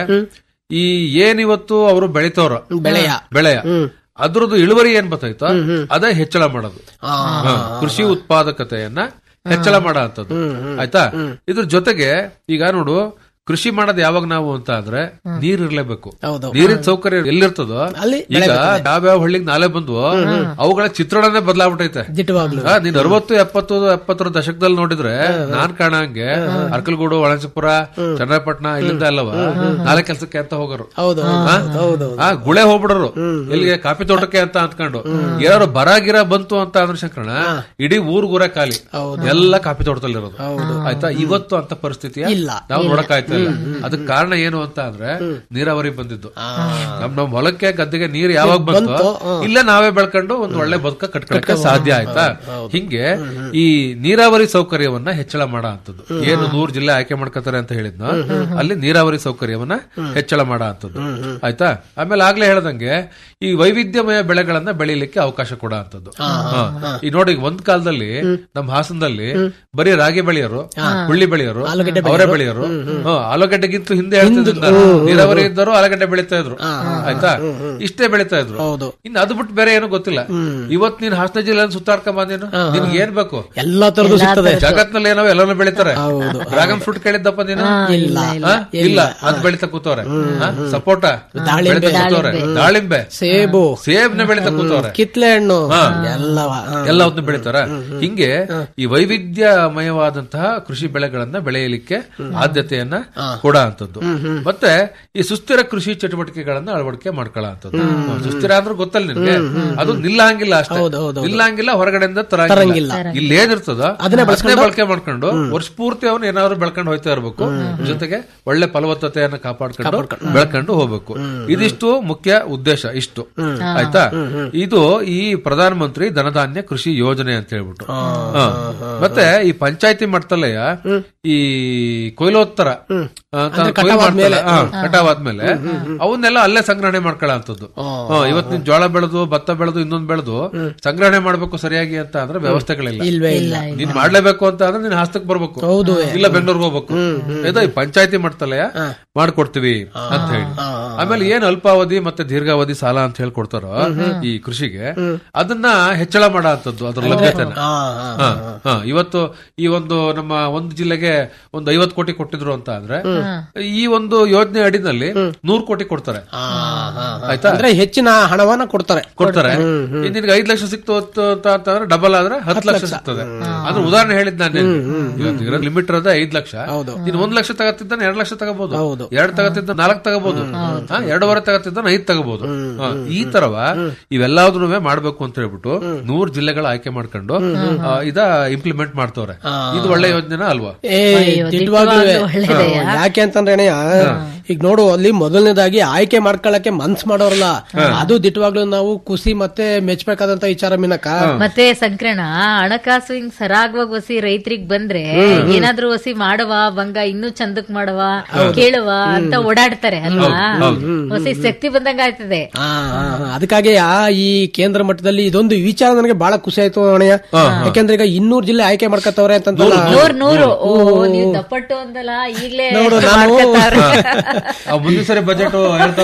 ಈ ಏನಿವತ್ತು ಅವರು ಬೆಳಿತವ್ರ ಬೆಳೆಯ. ಬೆಳೆಯ ಅದ್ರದ್ದು ಇಳುವರಿ ಏನ್ ಬರ್ತೈತೋ ಅದೇ ಹೆಚ್ಚಳ ಮಾಡೋದು ಹಾ, ಕೃಷಿ ಉತ್ಪಾದಕತೆಯನ್ನ ಹೆಚ್ಚಳ ಮಾಡೋ ಅಂತದ್ದು ಆಯ್ತಾ ಇದ್ರ ಜೊತೆಗೆ ಈಗ ನೋಡು ಕೃಷಿ ಮಾಡೋದು ಯಾವಾಗ ನಾವು ಅಂತ ಅಂದ್ರೆ ನೀರ್ ಇರ್ಲೇಬೇಕು ಹೌದು. ನೀರಿನ ಸೌಕರ್ಯ ಎಲ್ಲಿರ್ತದೋ ಅಲ್ಲಿ ಈಗ ಯಾವ್ಯಾವ ಹಳ್ಳಿಗೆ ನಾಲೆ ಬಂದ್ವು ಅವುಗಳ ಚಿತ್ರಣನೇ ಬದಲಾಗ್ಬಿಟ್ಟೈತೆ ದಿಟ್ಟವಾಗ್ಲು ಆ, ನೀನ್ ಅರವತ್ತು ಎಪ್ಪತ್ತು ಎಪ್ಪತ್ತರ ದಶಕದಲ್ಲಿ ನೋಡಿದ್ರೆ ನಾನ್ ಕಾಣಂಗೆ ಅರ್ಕಲ್ಗೂಡು ಒಳಂಚಪುರ ಚನ್ನರಾಯಪಟ್ಟಣ ಇಲ್ಲಿಂದ ಅಲ್ಲವ ನಾಳೆ ಕೆಲ್ಸಕ್ಕೆ ಅಂತ ಹೋಗೋರು ಹೌದು ಆ? ಹೌದು ಆ ಗುಳೆ ಹೋಗ್ಬಿಡೋರು ಎಲ್ಲಿಗೆ ಕಾಫಿ ತೋಟಕ್ಕೆ ಅಂತ ಅಂದ್ಕೊಂಡು ಏನಾದ್ರು ಬರ ಗಿರ ಬಂತು ಅಂತ ಅಂದ್ರೆ ಶಂಕರಣ ಇಡೀ ಊರ್ ಊರೇ ಖಾಲಿ ಎಲ್ಲ ಕಾಫಿ ತೋಟದಲ್ಲಿ ಇರೋದು ಆಯ್ತಾ ಇವತ್ತು ಅಂತ ಪರಿಸ್ಥಿತಿ ಇಲ್ಲ. ನಾವು ನೋಡಕ್ ಆಯ್ತಿಲ್ಲ ಆಗ್ತಾ ಇಲ್ಲ ಅದಕ್ಕೆ ಕಾರಣ ಏನು ಅಂತ ಅಂದ್ರೆ ನೀರಾವರಿ ಬಂದಿದ್ದು ನಮ್ ನಮ್ ಹೊಲಕ್ಕೆ ಗದ್ದೆಗೆ ನೀರು ಯಾವಾಗ ಬಂತು ಇಲ್ಲೇ ನಾವೇ ಬೆಳ್ಕೊಂಡು ಒಂದು ಒಳ್ಳೆ ಬದುಕ ಕಟ್ಕೊಳಕ್ಕೆ ಸಾಧ್ಯ ಆಯ್ತಾ ಹಿಂಗೆ ಈ ನೀರಾವರಿ ಸೌಕರ್ಯವನ್ನ ಹೆಚ್ಚಳ ಮಾಡೋ ಅಂತದ್ದು ಏನು ನೂರ್ ಜಿಲ್ಲೆ ಆಯ್ಕೆ ಮಾಡ್ಕೋತಾರೆ ಅಂತ ಹೇಳಿದ್ನೋ ಅಲ್ಲಿ ನೀರಾವರಿ ಸೌಕರ್ಯವನ್ನ ಹೆಚ್ಚಳ ಮಾಡೋ ಅಂತದ್ದು ಆಯ್ತಾ ಆಮೇಲೆ ಆಗ್ಲೇ ಹೇಳ್ದಂಗೆ ಈ ವೈವಿಧ್ಯಮಯ ಬೆಳೆಗಳನ್ನ ಬೆಳೀಲಿಕ್ಕೆ ಅವಕಾಶ ಕೊಡೋ ಅಂತದ್ದು ಈ ನೋಡಿ ಒಂದ್ ಕಾಲದಲ್ಲಿ ನಮ್ಮ ಹಾಸನದಲ್ಲಿ ಬರೀ ರಾಗಿ ಬೆಳೆಯೋರು ಹುಳ್ಳಿ ಬೆಳೆಯೋರು ಅವರೇ ಬೆಳೆಯೋರು ಹ್ಮ್, ಆಲೂಗಡ್ಡೆಗಿಂತ ಹಿಂದೆ ಹೇಳ್ತಿದ್ರು ನಾನು. ನೀರಾವರಿ ಇದ್ದರು ಆಲೂಗಡ್ಡೆ ಬೆಳೀತಾ ಇದ್ರು ಆಯ್ತಾ ಇಷ್ಟೇ ಬೆಳೀತಾ ಇದ್ರು ಹೌದು ಇನ್ನು ಅದು ಬಿಟ್ಟು ಬೇರೆ ಏನು ಗೊತ್ತಿಲ್ಲ ಇವತ್ ನೀನ್ ಹಾಸನ ಜಿಲ್ಲೆ ಸುತ್ತಾಡ್ಕೊಂಡ್ ಬಂದೇನು ನಿನ್ಗೆ ಏನ್ ಬೇಕು ಎಲ್ಲಾ ತರದ್ದು ಸಿಗ್ತದೆ ಜಗತ್ನಲ್ಲಿ ಏನೋ ಎಲ್ಲಾನು ಬೆಳಿತಾರೆ ಹೌದು. ಡ್ರಾಗನ್ ಫ್ರೂಟ್ ಕೇಳಿದ್ದಪ್ಪ ನೀನು ಇಲ್ಲ ಆ? ಇಲ್ಲ ಅದ್ ಬೆಳಿತಾ ಕೂತವ್ರೆ ಆ? ಸಪೋಟ ಬೆಳಿತಾ ಕೂತವ್ರೆ ದಾಳಿಂಬೆ ಸೇಬು ಸೇಬ್ನ ಬೆಳಿತಾ ಕೂತವ್ರೆ ಕಿತ್ಲೆ ಹಣ್ಣು ಎಲ್ಲವ ಹ. ಎಲ್ಲವನ್ನು ಬೆಳಿತಾರ ಹಿಂಗೆ ಈ ವೈವಿಧ್ಯಮಯವಾದಂತಹ ಕೃಷಿ ಬೆಳೆಗಳನ್ನ ಬೆಳೆಯಲಿಕ್ಕೆ ಆದ್ಯತೆಯನ್ನ ಕೊಡ ಅಂತದ್ದು ಮತ್ತೆ ಈ ಸುಸ್ಥಿರ ಕೃಷಿ ಚಟುವಟಿಕೆಗಳನ್ನ ಅಳವಡಿಕೆ ಮಾಡ್ಕೊಳ್ಳೋ ಅಂತದ್ದು ಸುಸ್ಥಿರ ಅಂದ್ರೆ ಗೊತ್ತಲ್ಲ ನಿನ್ಗೆ ಅದು ನಿಲ್ಲಂಗಿಲ್ಲ ಅಷ್ಟೇ ನಿಲ್ಲಂಗಿಲ್ಲ ಹೊರಗಡೆಯಿಂದ ತರಂಗಿಲ್ಲ ಇಲ್ಲಿ ಏನಿರ್ತದ ಅದನ್ನೇ ಬಳಕೆ ಮಾಡ್ಕೊಂಡು ವರ್ಷ ಪೂರ್ತಿ ಅವನು ಏನಾದ್ರು ಬೆಳ್ಕೊಂಡು ಹೋಯ್ತಾ ಇರ್ಬೇಕು ಜೊತೆಗೆ ಒಳ್ಳೆ ಫಲವತ್ತತೆಯನ್ನ ಕಾಪಾಡ್ಕೊಂಡು ಬೆಳ್ಕೊಂಡು ಹೋಗ್ಬೇಕು ಇದಿಷ್ಟು ಮುಖ್ಯ ಉದ್ದೇಶ ಇಷ್ಟು ಆಯ್ತಾ ಇದು ಈ ಪ್ರಧಾನ ಮಂತ್ರಿ ಧನಧಾನ್ಯ ಕೃಷಿ ಯೋಜನೆ ಅಂತ ಹೇಳ್ಬಿಟ್ಟು ಹಾ. ಮತ್ತೆ ಈ ಪಂಚಾಯತಿ ಮಟ್ಟದಲ್ಲೇ ಈ ಕೊಯ್ಲೋತ್ತರ ಅಂತ ಕೊಯ್ಲು ಮಾಡ್ತಾರಲ್ಲ, ಹಾ, ಕಟಾವಾದ್ಮೇಲೆ ಅವನ್ನೆಲ್ಲ ಅಲ್ಲೇ ಸಂಗ್ರಹಣೆ ಮಾಡ್ಕೊಳ್ಳೋ ಅಂತದ್ದು ಇವತ್ ನೀನ್ ಜೋಳ ಬೆಳೆದು ಭತ್ತ ಬೆಳೆದು ಇನ್ನೊಂದ್ ಬೆಳೆದು ಸಂಗ್ರಹಣೆ ಮಾಡ್ಬೇಕು ಸರಿಯಾಗಿ ಅಂತ ಅಂದ್ರೆ ವ್ಯವಸ್ಥೆಗಳಿಲ್ಲ ಇಲ್ವೇ ಇಲ್ಲ ನೀನ್ ಮಾಡ್ಲೇಬೇಕು ಅಂತ ಅಂದ್ರೆ ನೀನ್ ಹಸ್ತಕ್ ಬರ್ಬೇಕು ಹೌದು. ಇಲ್ಲ ಬೆಂಗಳೂರಿಗೆ ಹೋಗ್ಬೇಕು ಇದು ಈ ಪಂಚಾಯತಿ ಮಟ್ಟದಲ್ಲೇ ಮಾಡ್ಕೊಡ್ತೀವಿ ಅಂತ ಹೇಳಿ ಆಮೇಲೆ ಏನ್ ಅಲ್ಪಾವಧಿ ಮತ್ತೆ ದೀರ್ಘಾವಧಿ ಸಾಲ ಅಂತ ಹೇಳಿ ಕೊಡ್ತಾರೋ ಈ ಕೃಷಿಗೆ ಅದನ್ನ ಹೆಚ್ಚಳ ಮಾಡೋ ಅಂತದ್ದು ಅದ್ರ ಲಭ್ಯತೆನ ಹಾ, ಹಾ. ಇವತ್ತು ಈ ಒಂದು ನಮ್ಮ ಒಂದು ಜಿಲ್ಲೆಗೆ ಒಂದು ಐವತ್ ಕೋಟಿ ಕೊಟ್ಟಿದ್ರು ಅಂತ ಅಂದ್ರೆ ಈ ಒಂದು ಯೋಜನೆ ಅಡಿನಲ್ಲಿ ನೂರ್ ಕೋಟಿ ಕೊಡ್ತಾರೆ ಆಯ್ತಾ ಅಂದ್ರೆ ಹೆಚ್ಚಿನ ಹಣವನ್ನ ಕೊಡ್ತಾರೆ ಕೊಡ್ತಾರೆ ಈಗ ನಿನ್ಗೆ ಐದ್ ಲಕ್ಷ ಸಿಕ್ತು ಅಂತ ಅಂತ ಅಂದ್ರೆ ಡಬಲ್ ಆದ್ರೆ ಹತ್ತು ಲಕ್ಷ ಸಿಗ್ತದೆ ಅದ್ರ ಉದಾಹರಣೆ ಹೇಳಿದ್ ನಾನು ಲಿಮಿಟ್ ಇರೋದೇ ಐದ್ ಲಕ್ಷ ನೀನ್ ಒಂದ್ ಲಕ್ಷ ತಗತ್ತಿದ್ದಾನೆ ಎರಡ್ ಲಕ್ಷ ತಗೋಬಹುದು ಎರಡ್ ತಗತ್ತಿದ್ದ ನಾಲ್ಕ್ ತಗೋಬಹುದು ಹಾ, ಎರಡೂವರೆ ತಗತ್ತಿದ್ದಾನೆ ಐದ್ ತಗೋಬಹುದು ಹಾ, ಈ ತರವ ಇವೆಲ್ಲದನ್ನು ಮಾಡ್ಬೇಕು ಅಂತ ಹೇಳ್ಬಿಟ್ಟು ನೂರ್ ಜಿಲ್ಲೆಗಳ ಆಯ್ಕೆ ಮಾಡ್ಕೊಂಡು ಆ, ಇದ ಇಂಪ್ಲಿಮೆಂಟ್ ಮಾಡ್ತವ್ರೆ ಇದು ಒಳ್ಳೆ ಯೋಜನೆನಾ ಅಲ್ವಾ ಏ ದಿಟ್ವಾಗ್ಲೂ ಯಾಕೆ ಅಂತಂದ್ರೆ ಅಣ್ಣಯ್ಯ, ಈಗ ನೋಡು ಅಲ್ಲಿ ಮೊದಲನೇದಾಗಿ ಆಯ್ಕೆ ಮಾಡ್ಕೊಳಕ್ಕೆ ಮನ್ಸ್ ಮಾಡೋರಲ್ಲ ಅದು ದಿಟ್ವಾಗ್ಲೂ ನಾವು ಖುಷಿ ಮತ್ತೆ ಮೆಚ್ಬೇಕಾದಂತ ವಿಚಾರ ಮಿನಕ ಮತ್ತೆ ಸಂಕ್ರಣ ಹಣಕಾಸು ಹಿಂಗ್ ಸರಾಗವಾಗಿ ವಸಿ ರೈತರಿಗ್ ಬಂದ್ರೆ ಏನಾದ್ರೂ ವಸಿ ಮಾಡವ ಬಂಗ ಇನ್ನೂ ಚಂದಕ್ ಮಾಡವ ಕೇಳುವ ಅಂತ ಓಡಾಡ್ತಾರೆ ಅಲ್ವಾ ವಸಿ ಶಕ್ತಿ ಬಂದಂಗ ಆಯ್ತದೆ ಆ, ಆ, ಆ. ಅದಕ್ಕಾಗಿ ಆ ಈ ಕೇಂದ್ರ ಮಟ್ಟದಲ್ಲಿ ಇದೊಂದು ವಿಚಾರ ನನಗೆ ಬಹಳ ಖುಷಿ ಆಯ್ತು ಅಣ್ಣಯ್ಯ ಯಾಕಂದ್ರೆ ಈಗ ಇನ್ನೂರ್ ಜಿಲ್ಲೆ ಆಯ್ಕೆ ಮಾಡ್ಕೊತವ್ರೆ ಅಂತಂದಲ್ಲ ನೂರ್ ನೂರು ಓ ನೀವ್ ದಪ್ಪಟ್ಟು ಅಂದಲ್ಲ ಈಗ್ಲೇ ನೋಡು ನಾನು ಆ ಮುಂದಿನ ಸರಿ ಬಜೆಟ್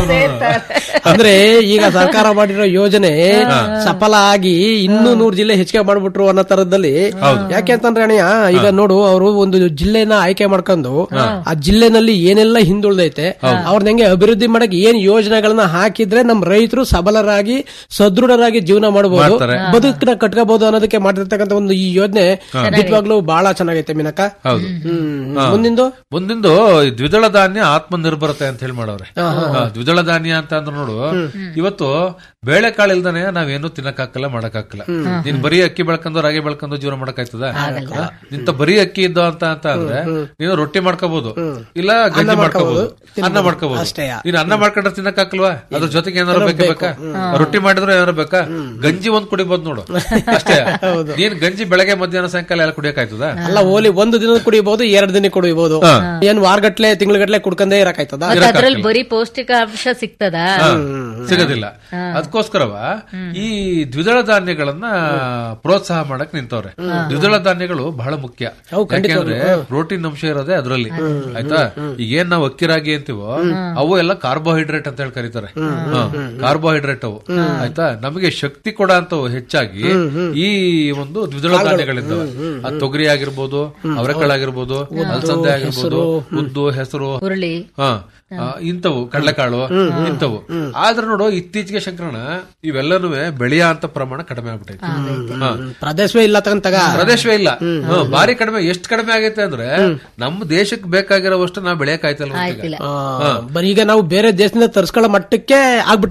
ಅಂದ್ರೆ ಈಗ ಸರ್ಕಾರ ಮಾಡಿರೋ ಯೋಜನೆ ಸಫಲ ಆಗಿ ಇನ್ನೂ ನೂರ್ ಜಿಲ್ಲೆ ಹೆಚ್ಚಿಗೆ ಮಾಡ್ಬಿಟ್ರು ಅನ್ನೋ ತರದಲ್ಲಿ ಯಾಕೆ ಅಂತಂದ್ರೆ ಅಣ್ಣಯ್ಯ ಈಗ ನೋಡು ಅವರು ಒಂದು ಜಿಲ್ಲೆನ ಆಯ್ಕೆ ಮಾಡ್ಕೊಂಡು ಆ ಜಿಲ್ಲೆನಲ್ಲಿ ಏನೆಲ್ಲ ಹಿಂದುಳಿದೈತೆ ಅವ್ರನ್ನ ಹೆಂಗೆ ಅಭಿವೃದ್ಧಿ ಮಾಡಕ್ ಏನ್ ಯೋಜನೆಗಳನ್ನ ಹಾಕಿದ್ರೆ ನಮ್ ರೈತರು ಸಬಲರಾಗಿ ಸದೃಢರಾಗಿ ಜೀವನ ಮಾಡಬಹುದು ಬದುಕನ್ನ ಕಟ್ಕೋಬಹುದು ಅನ್ನೋದಕ್ಕೆ ಮಾಡಿರ್ತಕ್ಕಂಥ ಒಂದು ಈ ಯೋಜನೆ ನಿಜವಾಗ್ಲೂ ಬಹಳ ಚೆನ್ನಾಗೈತೆ ಮಿನಕ ಹೌದು ಹ್ಮ್ ಮುಂದಿಂದು ಮುಂದಿಂದು ಈ ದ್ವಿದಳ ಧಾನ್ಯ ಆತ್ಮನಿರ್ಭರತೆ ಅಂತ ಹೇಳಿ ಮಾಡವ್ರೆ ಹಾ, ದ್ವಿದಳ ಧಾನ್ಯ ಅಂತ ಅಂದ್ರೆ ನೋಡು ಇವತ್ತು ಬೇಳೆಕಾಳು ಇಲ್ದಾನೆ ನಾವೇನು ತಿನ್ನಕ್ಕಾಗಲ್ಲ ಮಾಡಕ್ಕಾಗಲ್ಲ ನೀನ್ ಬರೀ ಅಕ್ಕಿ ಬೆಳ್ಕೊಂಡು ರಾಗಿ ಬೆಳ್ಕೊಂಡು ಜೀವನ ಮಾಡಕ್ಕಾಯ್ತದ ನಿಂತ ಬರೀ ಅಕ್ಕಿ ಇದ್ದ ಅಂತ ಅಂತ ಅಂದ್ರೆ ನೀನು ರೊಟ್ಟಿ ಮಾಡ್ಕೋಬಹುದು ಇಲ್ಲ ಗಂಜಿ ಮಾಡ್ಕೋಬಹುದು ಅನ್ನ ಮಾಡ್ಕೋಬಹುದು ಅಷ್ಟೇಯ. ನೀನ್ ಅನ್ನ ಮಾಡ್ಕೊಂಡ್ರೆ ತಿನ್ನಕ್ಕಾಗಲ್ವಾ ಅದ್ರ ಜೊತೆಗೆ ಏನಾರು ಬೇಕೇ ಬೇಕಾ ರೊಟ್ಟಿ ಮಾಡಿದ್ರೆ ಏನಾರು ಬೇಕಾ ಗಂಜಿ ಒಂದ್ ಕುಡಿಬಹುದು ನೋಡು ಅಷ್ಟೇ ನೀನ್ ಗಂಜಿ ಬೆಳಗ್ಗೆ ಮಧ್ಯಾಹ್ನ ಸಾಯಂಕಾಲ ಎಲ್ಲ ಕುಡಿಯಕಾಯ್ತದ ಅಲ್ಲ ಓಲಿ ಒಂದು ದಿನ ಕುಡಿಬಹುದು ಎರಡು ದಿನ ಕುಡಿಬಹುದು ಏನ್ ವಾರಗಟ್ಲೆ ತಿಂಗಳಗಟ್ಲೆ ಕುಡ್ಕಂದೇ ಇರಕಾಯ್ತದ ಮತ್ತೆ ಅದ್ರಲ್ಲಿ ಬರೀ ಪೌಷ್ಟಿಕಾಂಶ ಸಿಗ್ತದ ಸಿಗೋದಿಲ್ಲ ಅದಕ್ಕೋಸ್ಕರವ ಈ ದ್ವಿದಳ ಧಾನ್ಯಗಳನ್ನ ಪ್ರೋತ್ಸಾಹ ಮಾಡಕ್ ನಿಂತವ್ರೆ ದ್ವಿದಳ ಧಾನ್ಯಗಳು ಬಹಳ ಮುಖ್ಯ ಯಾಕೆಂದ್ರೆ ಪ್ರೋಟೀನ್ ಅಂಶ ಇರೋದೇ ಅದರಲ್ಲಿ ಆಯ್ತಾ ಈಗ ಏನ್ ನಾವು ಅಕ್ಕಿ ರಾಗಿ ಅಂತೀವೋ ಅವು ಎಲ್ಲ ಕಾರ್ಬೋಹೈಡ್ರೇಟ್ ಅಂತ ಹೇಳಿ ಕರೀತಾರೆ ಕಾರ್ಬೋಹೈಡ್ರೇಟ್ ಅವು ಆಯ್ತಾ ನಮಗೆ ಶಕ್ತಿ ಕೊಡ ಅಂತವು ಹೆಚ್ಚಾಗಿ ಈ ಒಂದು ದ್ವಿದಳ ಧಾನ್ಯಗಳಿದ್ದಾವೆ ಅದು ತೊಗರಿ ಆಗಿರ್ಬೋದು ಅವರೆಕಾಳಾಗಿರ್ಬೋದು ಅಲಸಂದೆ ಆಗಿರ್ಬೋದು ಉದ್ದು ಹೆಸರು ಹುರುಳಿ ಹಾ ಆ, ಇಂಥವು ಕಡಲೆಕಾಳು ಇಂಥವು ಆದ್ರೆ ನೋಡು ಇತ್ತೀಚೆಗೆ ಶಂಕರಣ ಇವೆಲ್ಲನೂ ಬೆಳೆಯ ಅಂತ ಪ್ರಮಾಣ ಕಡಿಮೆ ಆಗ್ಬಿಟ್ಟೈತೆ ಹಾ. ಪ್ರದೇಶವೇ ಇಲ್ಲ ತಗಂತಾಗ ಪ್ರದೇಶವೇ ಇಲ್ಲ ಹಾ, ಭಾರಿ ಕಡಿಮೆ ಎಷ್ಟು ಕಡಿಮೆ ಆಗೈತೆ ಅಂದ್ರೆ ನಮ್ಮ ದೇಶಕ್ಕೆ ಬೇಕಾಗಿರೋವಷ್ಟು ನಾವು ಬೆಳೆಯಕ್ ಆಯ್ತಲ್ಲ ಆಯ್ತಿಲ್ಲ ಬರೀ ಈಗ ನಾವು ಬೇರೆ ದೇಶದಿಂದ ತರ್ಸ್ಕೊಳ್ಳೋ ಮಟ್ಟಕ್ಕೆ ಆಗ್ಬಿಟ್ಟೈತೆ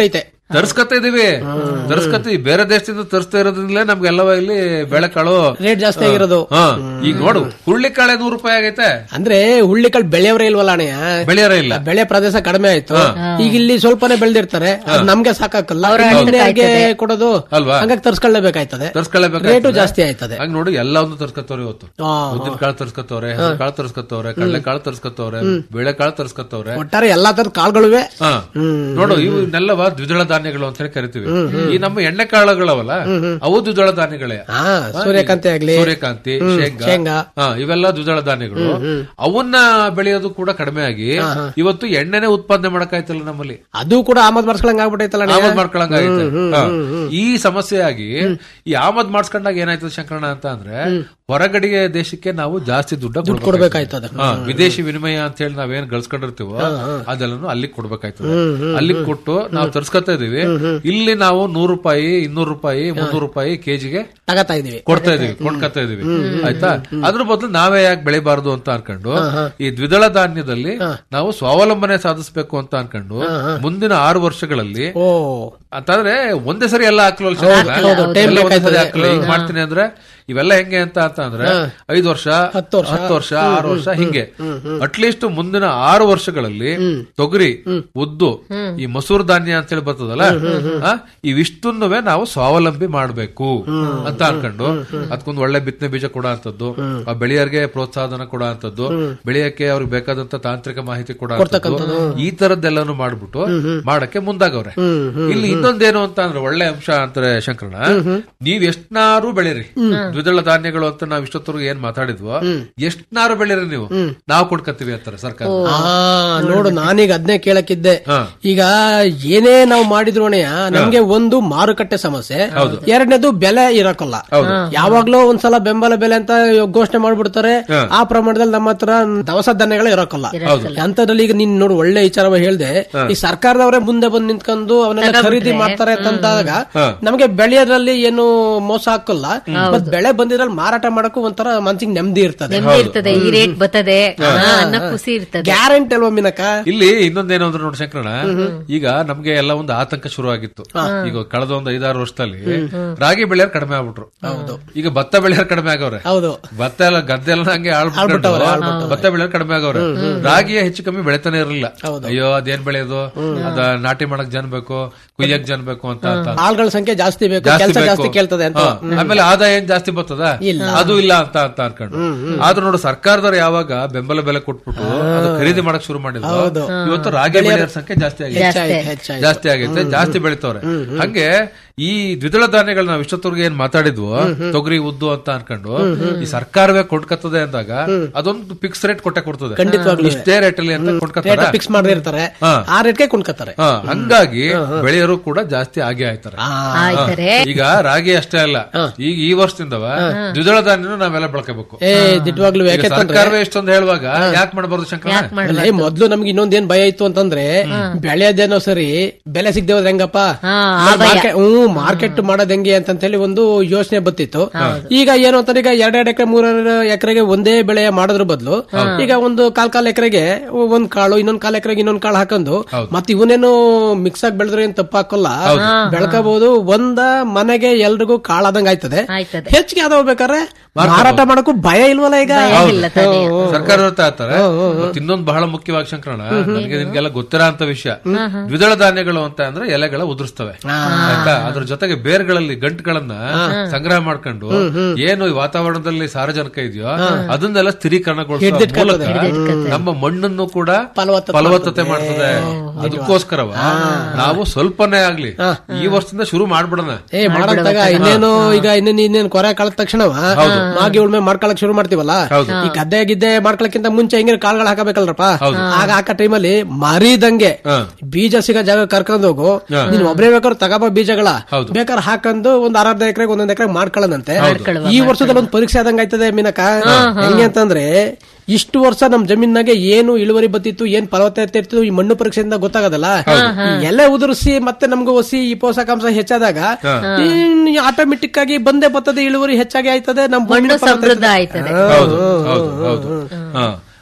ತರ್ಸ್ಕತ್ತ ಇದೀವಿ ತರ್ಸ್ಕತ್ತೀವಿ ಬೇರೆ ದೇಶದಿಂದ ತರಿಸ್ತಾ ಇರೋದ್ರಿಂದಲೇ ನಮ್ಗೆಲ್ಲವ ಇಲ್ಲಿ ಬೇಳೆಕಾಳು ರೇಟ್ ಜಾಸ್ತಿ ಆಗಿರೋದು ಹಾ ಈಗ ನೋಡು ಹುಳ್ಳಿಕಾಳೆ ನೂರು ರೂಪಾಯಿ ಆಗೈತೆ ಅಂದ್ರೆ ಹುಳ್ಳಿಕಾಳು ಬೆಳೆಯವರೇ ಇಲ್ವಲ್ಲ ಅಣ್ಣಯ್ಯ ಬೆಳೆಯರ ಇಲ್ಲ ಬೆಳೆ ಪ್ರದೇಶ ಕಡಿಮೆ ಆಯ್ತು ಈಗ ಇಲ್ಲಿ ಸ್ವಲ್ಪನೇ ಬೆಳೆದಿರ್ತಾರೆ ಅದ್ ನಮ್ಗೆ ಸಾಕಾಕಲ್ಲ ಇನ್ನೇನ್ಗೆ ಕೊಡೋದು ಅಲ್ವಾ? ಹಂಗಾಗಿ ತರ್ಸ್ಕೊಳ್ಳೇಬೇಕಾಯ್ತದೆ ತರ್ಸ್ಕೊಳ್ಳೇಬೇಕು ರೇಟು ಜಾಸ್ತಿ ಆಯ್ತದೆ ಹಂಗ ನೋಡಿ ಎಲ್ಲ ಒಂದು ತರ್ಸ್ಕತ್ತವ್ರೆ ಇವತ್ತು ಆ, ಉದ್ದಿನ ಕಾಳು ತರ್ಸ್ಕತ್ತವ್ರೆ ಹೆಸರು ಕಾಳು ತರ್ಸ್ಕತ್ತವ್ರೆ ಕಡಲೆ ಕಾಳು ತರ್ಸ್ಕತ್ತವ್ರೆ ಬೇಳೆ ಕಾಳು ತರ್ಸ್ಕತ್ತವ್ರೆ ಒಟ್ಟಾರೆ ಎಲ್ಲಾ ತರದ ಕಾಳುಗಳಿವೆ ಹಾ ನೋಡು ಇವನ್ನೆಲ್ಲವ ದ್ವಿದಳ ಧಾನ್ಯಗಳು ಅಂತ ಹೇಳಿ ಕರಿತೀವಿ ಈ ನಮ್ಮ ಎಣ್ಣೆ ಕಾಳುಗಳವಲ್ಲ ಅವು ದ್ವಿದಳ ಧಾನ್ಯಗಳೇ ಹಾ ಸೂರ್ಯಕಾಂತಿ ಆಗ್ಲಿ ಸೂರ್ಯಕಾಂತಿ ಶೇಂಗಾ ಶೇಂಗಾ. ಹಾ, ಇವೆಲ್ಲ ದ್ವಿದಳ ಧಾನ್ಯಗಳು ಅವನ್ನ ಬೆಳೆಯೋದು ಕೂಡ ಕಡಿಮೆ ಆಗಿ ಇವತ್ತು ಎಣ್ಣೆನೆ ಉತ್ಪಾದನೆ ಮಾಡಕ್ಕಾಯ್ತಲ್ಲ ನಮ್ಮಲ್ಲಿ ಅದು ಕೂಡ ಆಮದ್ ಬರ್ಸ್ಕೊಳಂಗ್ ಆಗ್ಬಿಟ್ಟೈತಲ್ಲ ಅಣ್ಣಯ್ಯ. ಆಮದ್ ಮಾಡ್ಕೊಳಂಗ ಆಗೈತೆ ಹಾ. ಈ ಸಮಸ್ಯೆ ಆಗಿ ಈ ಆಮದ್ ಮಾಡ್ಸ್ಕೊಂಡಾಗ ಏನಾಯ್ತದೆ ಶಂಕರಣ ಅಂತ ಅಂದ್ರೆ ಹೊರಗಡೆಗೆ ದೇಶಕ್ಕೆ ನಾವು ಜಾಸ್ತಿ ದುಡ್ಡು ಕೊಡ್ಬೇಕಾಯ್ತದೆ. ವಿದೇಶಿ ವಿನಿಮಯ ಅಂತ ಹೇಳಿ ನಾವೇನ್ ಗಳಿಸ್ಕೊಂಡಿರ್ತೀವೋ ಅದೆಲ್ಲನು ಅಲ್ಲಿಗೆ ಕೊಡ್ಬೇಕಾಯ್ತದೆ ಅಲ್ಲಿಗೆ ಕೊಟ್ಟು ನಾವು ತರ್ಸ್ಕೊತಾ ಇದೀವಿ ಇಲ್ಲಿ ನಾವು ನೂರು ರೂಪಾಯಿ ಇನ್ನೂರು ರೂಪಾಯಿ ಮುನ್ನೂರು ರೂಪಾಯಿ ಕೆಜಿಗೆ ತಗತಾ ಇದೀವಿ ಕೊಡ್ತಾ ಇದೀವಿ ಕೊಂಡ್ಕೊತಾ ಇದೀವಿ ಆಯ್ತಾ ಅದ್ರ ಬದಲು ನಾವೇ ಯಾಕೆ ಬೆಳಿಬಾರ್ದು ಅಂತ ಅನ್ಕೊಂಡು ಈ ದ್ವಿದಳ ಧಾನ್ಯದಲ್ಲಿ ನಾವು ಸ್ವಾವಲಂಬನೆ ಸಾಧಿಸಬೇಕು ಅಂತ ಅನ್ಕೊಂಡು ಮುಂದಿನ ಆರು ವರ್ಷಗಳಲ್ಲಿ ಓ ಅಂತಂದ್ರೆ ಒಂದೇ ಸರಿ ಎಲ್ಲ ಹಾಕ್ಲಲ್ಲ ಎಲ್ಲ ಒಂದೇ ಸರಿ ಹಾಕಲ್ಲ ಈಗ ಮಾಡ್ತೀನಿ ಅಂದ್ರೆ ಇವೆಲ್ಲ ಹೆಂಗೆ ಅಂತ ಅಂತ ಅಂದ್ರೆ ಐದು ವರ್ಷ ಹತ್ತು ವರ್ಷ. ಹತ್ತು ವರ್ಷ ಆರು ವರ್ಷ ಹಿಂಗೆ ಅಟ್ಲೀಸ್ಟ್ ಮುಂದಿನ ಆರು ವರ್ಷಗಳಲ್ಲಿ ತೊಗರಿ ಉದ್ದು ಈ ಮಸೂರ್ ಧಾನ್ಯ ಅಂತ ಹೇಳಿ ಬರ್ತದಲ್ಲ ಆ, ಇವಿಷ್ಟನ್ನುವೆ ನಾವು ಸ್ವಾವಲಂಬಿ ಮಾಡ್ಬೇಕು ಅಂತ ಅನ್ಕೊಂಡು ಅದಕ್ಕೊಂದು ಒಳ್ಳೆ ಬಿತ್ತನೆ ಬೀಜ ಕೊಡೋ ಅಂತದ್ದು ಆ ಬೆಳೆಯರ್ಗೆ ಪ್ರೋತ್ಸಾಹನ ಕೊಡೋ ಅಂತದ್ದು ಬೆಳೆಯಕ್ಕೆ ಅವ್ರಿಗೆ ಬೇಕಾದಂತ ತಾಂತ್ರಿಕ ಮಾಹಿತಿ ಕೊಡೋ ಅಂತದ್ದು ಈ ತರದ್ದೆಲ್ಲಾನು ಮಾಡ್ಬಿಟ್ಟು ಮಾಡಕ್ಕೆ ಮುಂದಾಗವ್ರೆ ಇಲ್ಲಿ ಇನ್ನೊಂದೇನು ಅಂತ ಅಂದ್ರೆ ಒಳ್ಳೆ ಅಂಶ ಅಂತಾರೆ ಶಂಕರಣ ನೀವ್ ಎಷ್ಟ್ನಾರು ಬೆಳೀರಿ ದ್ವಿದಳ ಧಾನ್ಯಗಳು ಅಂತ ನಾವ್ ಇಷ್ಟೊತ್ತರೆಗೂ ಏನ್ ಮಾತಾಡಿದ್ವೋ ಎಷ್ಟ್ನಾರು ಬೆಳೀರಿ ನೀವು ನಾವು ಕೊಡ್ಕತ್ತೀವಿ ಅಂತಾರೆ ಸರ್ಕಾರ ಆ ನೋಡು ನಾನೀಗ ಅದನ್ನೇ ಕೇಳಕ್ಕಿದ್ದೆ ಹಾ. ಈಗ ಏನೇ ನಾವು ಮಾಡಿದ್ರು ಅಣ್ಣಯ್ಯ ನಮ್ಗೆ ಒಂದು ಮಾರುಕಟ್ಟೆ ಸಮಸ್ಯೆ ಎರಡನೇದು ಬೆಲೆ ಇರಕ್ಕಲ್ಲ ಯಾವಾಗ್ಲೂ ಒಂದ್ಸಲ ಬೆಂಬಲ ಬೆಲೆ ಅಂತ ಘೋಷಣೆ ಮಾಡ್ಬಿಡ್ತಾರೆ ಆ ಪ್ರಮಾಣದಲ್ಲಿ ನಮ್ಮ ಹತ್ರ ದವಸ ಧಾನ್ಯಗಳು ಇರಕ್ಕಲ್ಲ ಅಂತದ್ರಲ್ಲಿ ಈಗ ನೀನ್ ನೋಡು ಒಳ್ಳೆ ವಿಚಾರ ಹೇಳ್ದೆ ಈ ಸರ್ಕಾರದವರೇ ಮುಂದೆ ಬಂದು ನಿಂತ್ಕೊಂಡು ಅವನ್ನೆಲ್ಲ ಖರೀದಿ ಮಾಡ್ತಾರೆ ಅಂತಂದಾಗ ನಮಗೆ ಬೆಳೆಯೋದ್ರಲ್ಲಿ ಏನು ಮೋಸ ಹಾಕಲ್ಲ ಮತ್ ಬೆಳೆ ಬಂದಿದ್ರಲ್ಲಿ ಮಾರಾಟ ಮಾಡಕ್ಕೂ ಒಂಥರ ಮನ್ಸಿಗೆ ನೆಮ್ಮದಿ ಇರ್ತದೆ ನೆಮ್ಮದಿ ಇರ್ತದೆ ಈ ರೇಟ್ ಬರ್ತದೆ ಅನ್ನೋ ಖುಷಿ ಇರ್ತದೆ ಗ್ಯಾರಂಟಿ ಅಲ್ವಾ ಮೀನಕ್ಕ ಇಲ್ಲಿ ಇನ್ನೊಂದೇನು ಅಂದ್ರೆ ನೋಡಿ ಶಂಕರಣ ಈಗ ನಮ್ಗೆ ಎಲ್ಲ ಒಂದು ಆತಂಕ ಶುರು ಆಗಿತ್ತು ಈಗ ಕಳೆದ ಒಂದು ಐದಾರು ವರ್ಷದಲ್ಲಿ ರಾಗಿ ಬೆಳೆಯರ್ ಕಡಿಮೆ ಆಗ್ಬಿಟ್ರು ಈಗ ಭತ್ತ ಬೆಳೆಯರ್ ಕಡಿಮೆ ಆಗವ್ರೆ ಹೌದು ಭತ್ತ ಎಲ್ಲ ಗದ್ದೆ ಎಲ್ಲ ಹಂಗೆ ಆಳ್ಬಿಟ್ಟು ಭತ್ತ ಬೆಳೆಯರ್ ಕಡಿಮೆ ಆಗವ್ರೆ ರಾಗಿಯ ಹೆಚ್ಚು ಕಮ್ಮಿ ಬೆಳೆತಾನೆ ಇರಲಿಲ್ಲ ಅಯ್ಯೋ ಅದೇನ್ ಬೆಳೆಯೋದು ಅದ ನಾಟಿ ಮಾಡಕ್ ಜನ ಬೇಕು ಕುಯ್ಯಕ್ ಜನ ಬೇಕು ಅಂತ ಅಂತ ಆಳ್ಗಳ ಸಂಖ್ಯೆ ಜಾಸ್ತಿ ಬೇಕು ಜಾಸ್ತಿ ಕೆಲಸ ಬೇಕು. ಜಾಸ್ತಿ ಕೇಳ್ತದೆ ಅಂತ ಹಾ. ಆಮೇಲೆ ಆದಾಯ ಏನ್ ಜಾಸ್ತಿ ಬರ್ತದ ಅದು ಇಲ್ಲ ಅಂತ ಅಂತ ಅನ್ಕೊಂಡು ಆದ್ರೂ ನೋಡು ಸರ್ಕಾರದವ್ರು ಯಾವಾಗ ಬೆಂಬಲ ಬೆಲೆ ಕೊಟ್ಬಿಟ್ಟು ಅದು ಖರೀದಿ ಮಾಡಕ್ ಶುರು ಮಾಡಿದ್ರು ಇವತ್ತು ರಾಗಿ ಬೆಳೆಯೋರ್ ಸಂಖ್ಯೆ ಜಾಸ್ತಿ ಆಗಿದೆ ಹೆಚ್ಚಾಯ್ತು, ಹೆಚ್ಚಾಯ್ತು. ಜಾಸ್ತಿ ಆಗೈತೆ ಜಾಸ್ತಿ ಬೆಳಿತವ್ರೆ ಹಂಗೆ ಈ ದ್ವಿದಳ ಧಾನ್ಯಗಳು ನಾವು ಇಷ್ಟೊತ್ತವರೆಗೆ ಏನ್ ಮಾತಾಡಿದ್ವು ತೊಗರಿ ಉದ್ದು ಅಂತ ಅನ್ಕೊಂಡು ಈ ಸರ್ಕಾರವೇ ಕೊಡ್ಕತ್ತದೆ ಅಂದಾಗ ಅದೊಂದು ಫಿಕ್ಸ್ ರೇಟ್ ಕೊಟ್ಟೆ ಕೊಡ್ತದೆ ಖಂಡಿತವಾಗ್ಲೂ. ಇಷ್ಟೇ ರೇಟ್ ಅಲ್ಲಿ ಅಂತ ರೇಟ್ ಕೊಡ್ಕತ್ತಾರ ಫಿಕ್ಸ್ ಮಾಡಿರ್ತಾರೆ ಹಾ. ಆ ರೇಟ್ಗೆ ಕೊಂಡ್ಕತ್ತಾರೆ ಹಾ, ಹಂಗಾಗಿ ಬೆಳೆಯರು ಕೂಡ ಜಾಸ್ತಿ ಆಗೇ ಆಯ್ತಾರೆ ಆಯ್ತಾರೆ ಈಗ ರಾಗಿ ಅಷ್ಟೇ ಅಲ್ಲ ಈಗ ಈ ವರ್ಷದಿಂದವ ದ್ವಿದಳ ಧಾನ್ಯನು ನಾವೆಲ್ಲ ಬೆಳ್ಕೋಬೇಕು ಏ ದಿಟ್ವಾಗ್ಲು ಈಗ ಯಾಕೆ ಸರ್ಕಾರವೇ ಇಷ್ಟೊಂದು ಹೇಳುವಾಗ ಯಾಕೆ ಮಾಡಬಾರ್ದು ಶಂಕರ ಅಲ್ಲ, ಏ, ಮೊದ್ಲು ನಮ್ಗೆ ಇನ್ನೊಂದೇನ್ ಭಯ ಇತ್ತು ಅಂತಂದ್ರೆ ಬೆಳೆಯೋದೇನೋ ಸರಿ ಬೆಲೆ ಸಿಗದೆ ಹೋದ್ರೆ ಹೆಂಗಪ್ಪ ಮಾರ್ಕೆಟ್ ಹ್ಮ್ ಮಾರ್ಕೆಟ್ ಮಾಡೋದ್ ಹೆಂಗೆ ಅಂತ ಹೇಳಿ ಒಂದು ಯೋಚನೆ ಬತ್ತಿತ್ತು ಈಗ ಏನು ಅಂತಂದ್ರೆ ಈಗ ಎರಡೆರಡು ಎಕರೆ ಮೂರೆರಡು ಎಕರೆಗೆ ಒಂದೇ ಬೆಳೆ ಮಾಡೋದ್ರ ಬದಲು ಈಗ ಒಂದು ಕಾಲ್ ಕಾಲ್ ಎಕರೆಗೆ ಒಂದ್ ಕಾಳು ಇನ್ನೊಂದ್ ಕಾಲ್ ಎಕರೆಗೆ ಇನ್ನೊಂದ್ ಕಾಳು ಹಾಕೊಂಡು ಮತ್ ಇವನೇನು ಮಿಕ್ಸ್ ಆಗಿ ಬೆಳೆದ್ರೆ ಏನ್ ತಪ್ಪ ಹಾಕಲ್ಲ ಬೆಳ್ಕೋಬಹುದು ಒಂದ ಮನೆಗೆ ಎಲ್ರಿಗೂ ಕಾಳಾದಂಗ ಆಯ್ತದೆ ಆಯ್ತದೆ ಹೆಚ್ಚಿಗೆ ಅದಾವ ಬೇಕಾದ್ರೆ ಮಾರಾಟ ಮಾಡಕ್ಕೂ ಭಯ ಇಲ್ವಲ್ಲ ಈಗ ಇಲ್ಲ ತಾನೇ. ಸರ್ಕಾರ ಹೇಳ್ತಾರೆ ಮತ್ತೆ ಇನ್ನೊಂದು ಬಹಳ ಮುಖ್ಯವಾಗಿ ಶಂಕರಣ ನನಗೆ ನಿಮ್ಗೆಲ್ಲ ಗೊತ್ತಿರೋ ಅಂತ ವಿಷಯ ದ್ವಿದಳ ಧಾನ್ಯಗಳು ಅಂತ ಅಂದ್ರೆ ಎಲೆಗಳ ಉದುರಿಸ್ತವೆ ಆಯ್ತಾ ಅದ್ರ ಜೊತೆಗೆ ಬೇರ್ಗಳಲ್ಲಿ ಗಂಟುಗಳನ್ನ ಸಂಗ್ರಹ ಮಾಡ್ಕೊಂಡು ಏನು ಈ ವಾತಾವರಣದಲ್ಲಿ ಸಾರಜನಕ ಇದೆಯೋ ಅದನ್ನೆಲ್ಲ ಸ್ಥಿರೀಕರಣಗೊಳಿಸುವ ಮೂಲಕ ನಮ್ಮ ಮಣ್ಣನ್ನು ಕೂಡ ಫಲವತ್ತತೆ ಫಲವತ್ತತೆ ಮಾಡ್ತದೆ ಅದಕ್ಕೋಸ್ಕರವ ನಾವು ಸ್ವಲ್ಪನೇ ಆಗ್ಲಿ ಈ ವರ್ಷದಿಂದ ಶುರು ಮಾಡ್ಬಿಡೋಣ ಏ ಮಾಡಂತಾಗ ಇನ್ನೇನು ಈಗ ಇನ್ನೇನು ಇನ್ನೇನು ಕೊರೆ ಕಳೆದ ತಕ್ಷಣ ಮಾಗಿ ಉಳ್ಮೆ ಮಾಡ್ಕೊಳಕ್ ಶುರು ಮಾಡ್ತೀವಲ್ಲ ಈ ಗದ್ದೆ ಗಿದ್ದೆ ಮಾಡ್ಕೊಳಕ್ಕಿಂತ ಮುಂಚೆ ಹೆಂಗಿನ ಕಾಳುಗಳು ಹಾಕಬೇಕಲ್ರಪ್ಪ ಆಗ ಹಾಕ ಟೈಮಲ್ಲಿ ಮರಿದಂಗೆ ಬೀಜ ಸಿಗೋ ಜಾಗ ಕರ್ಕೊಂಡ್ ಹೋಗು ನೀನ್ ಒಬ್ರೇ ಬೇಕಾದ್ರೆ ತಗೋಬ ಬೀಜಗಳ ಬೇಕಾದ್ರೆ ಹಾಕೊಂಡು ಒಂದ್ ಅರ್ಧ ಎಕರೆಗೆ ಒಂದೊಂದ್ ಎಕರೆ ಮಾಡ್ಕೊಳ್ಳೋಣಂತೆ ಈ ವರ್ಷದಲ್ಲಿ ಒಂದು ಪರೀಕ್ಷೆ ಆದಂಗ ಆಯ್ತದೆ ಮೀನಕ ಹೆಂಗೆ ಅಂತಂದ್ರೆ ಇಷ್ಟು ವರ್ಷ ನಮ್ ಜಮೀನಾಗೆ ಏನು ಇಳುವರಿ ಬತ್ತಿತ್ತು ಏನ್ ಫಲವತ್ತತೆ ಇರ್ತಿತ್ತು ಈ ಮಣ್ಣು ಪರೀಕ್ಷೆಯಿಂದ ಗೊತ್ತಾಗೋದಲ್ಲ ಈ ಎಲೆ ಉದುರಿಸಿ ಮತ್ತೆ ನಮ್ಗೆ ಒಸಿ ಈ ಪೋಷಕಾಂಶ ಹೆಚ್ಚಾದಾಗ ಆಟೋಮೆಟಿಕ್ ಆಗಿ ಬಂದೇ ಬರ್ತದೆ ಇಳುವರಿ ಹೆಚ್ಚಾಗಿ ಆಯ್ತದೆ ನಮ್ ಭೂಮಿನ ಮಣ್ಣು ಫಲವತ್ತತೆ ಸಮೃದ್ಧ ಆಯ್ತದೆ ಹೌದು ಹೌದು ಹೌದು ಹಾ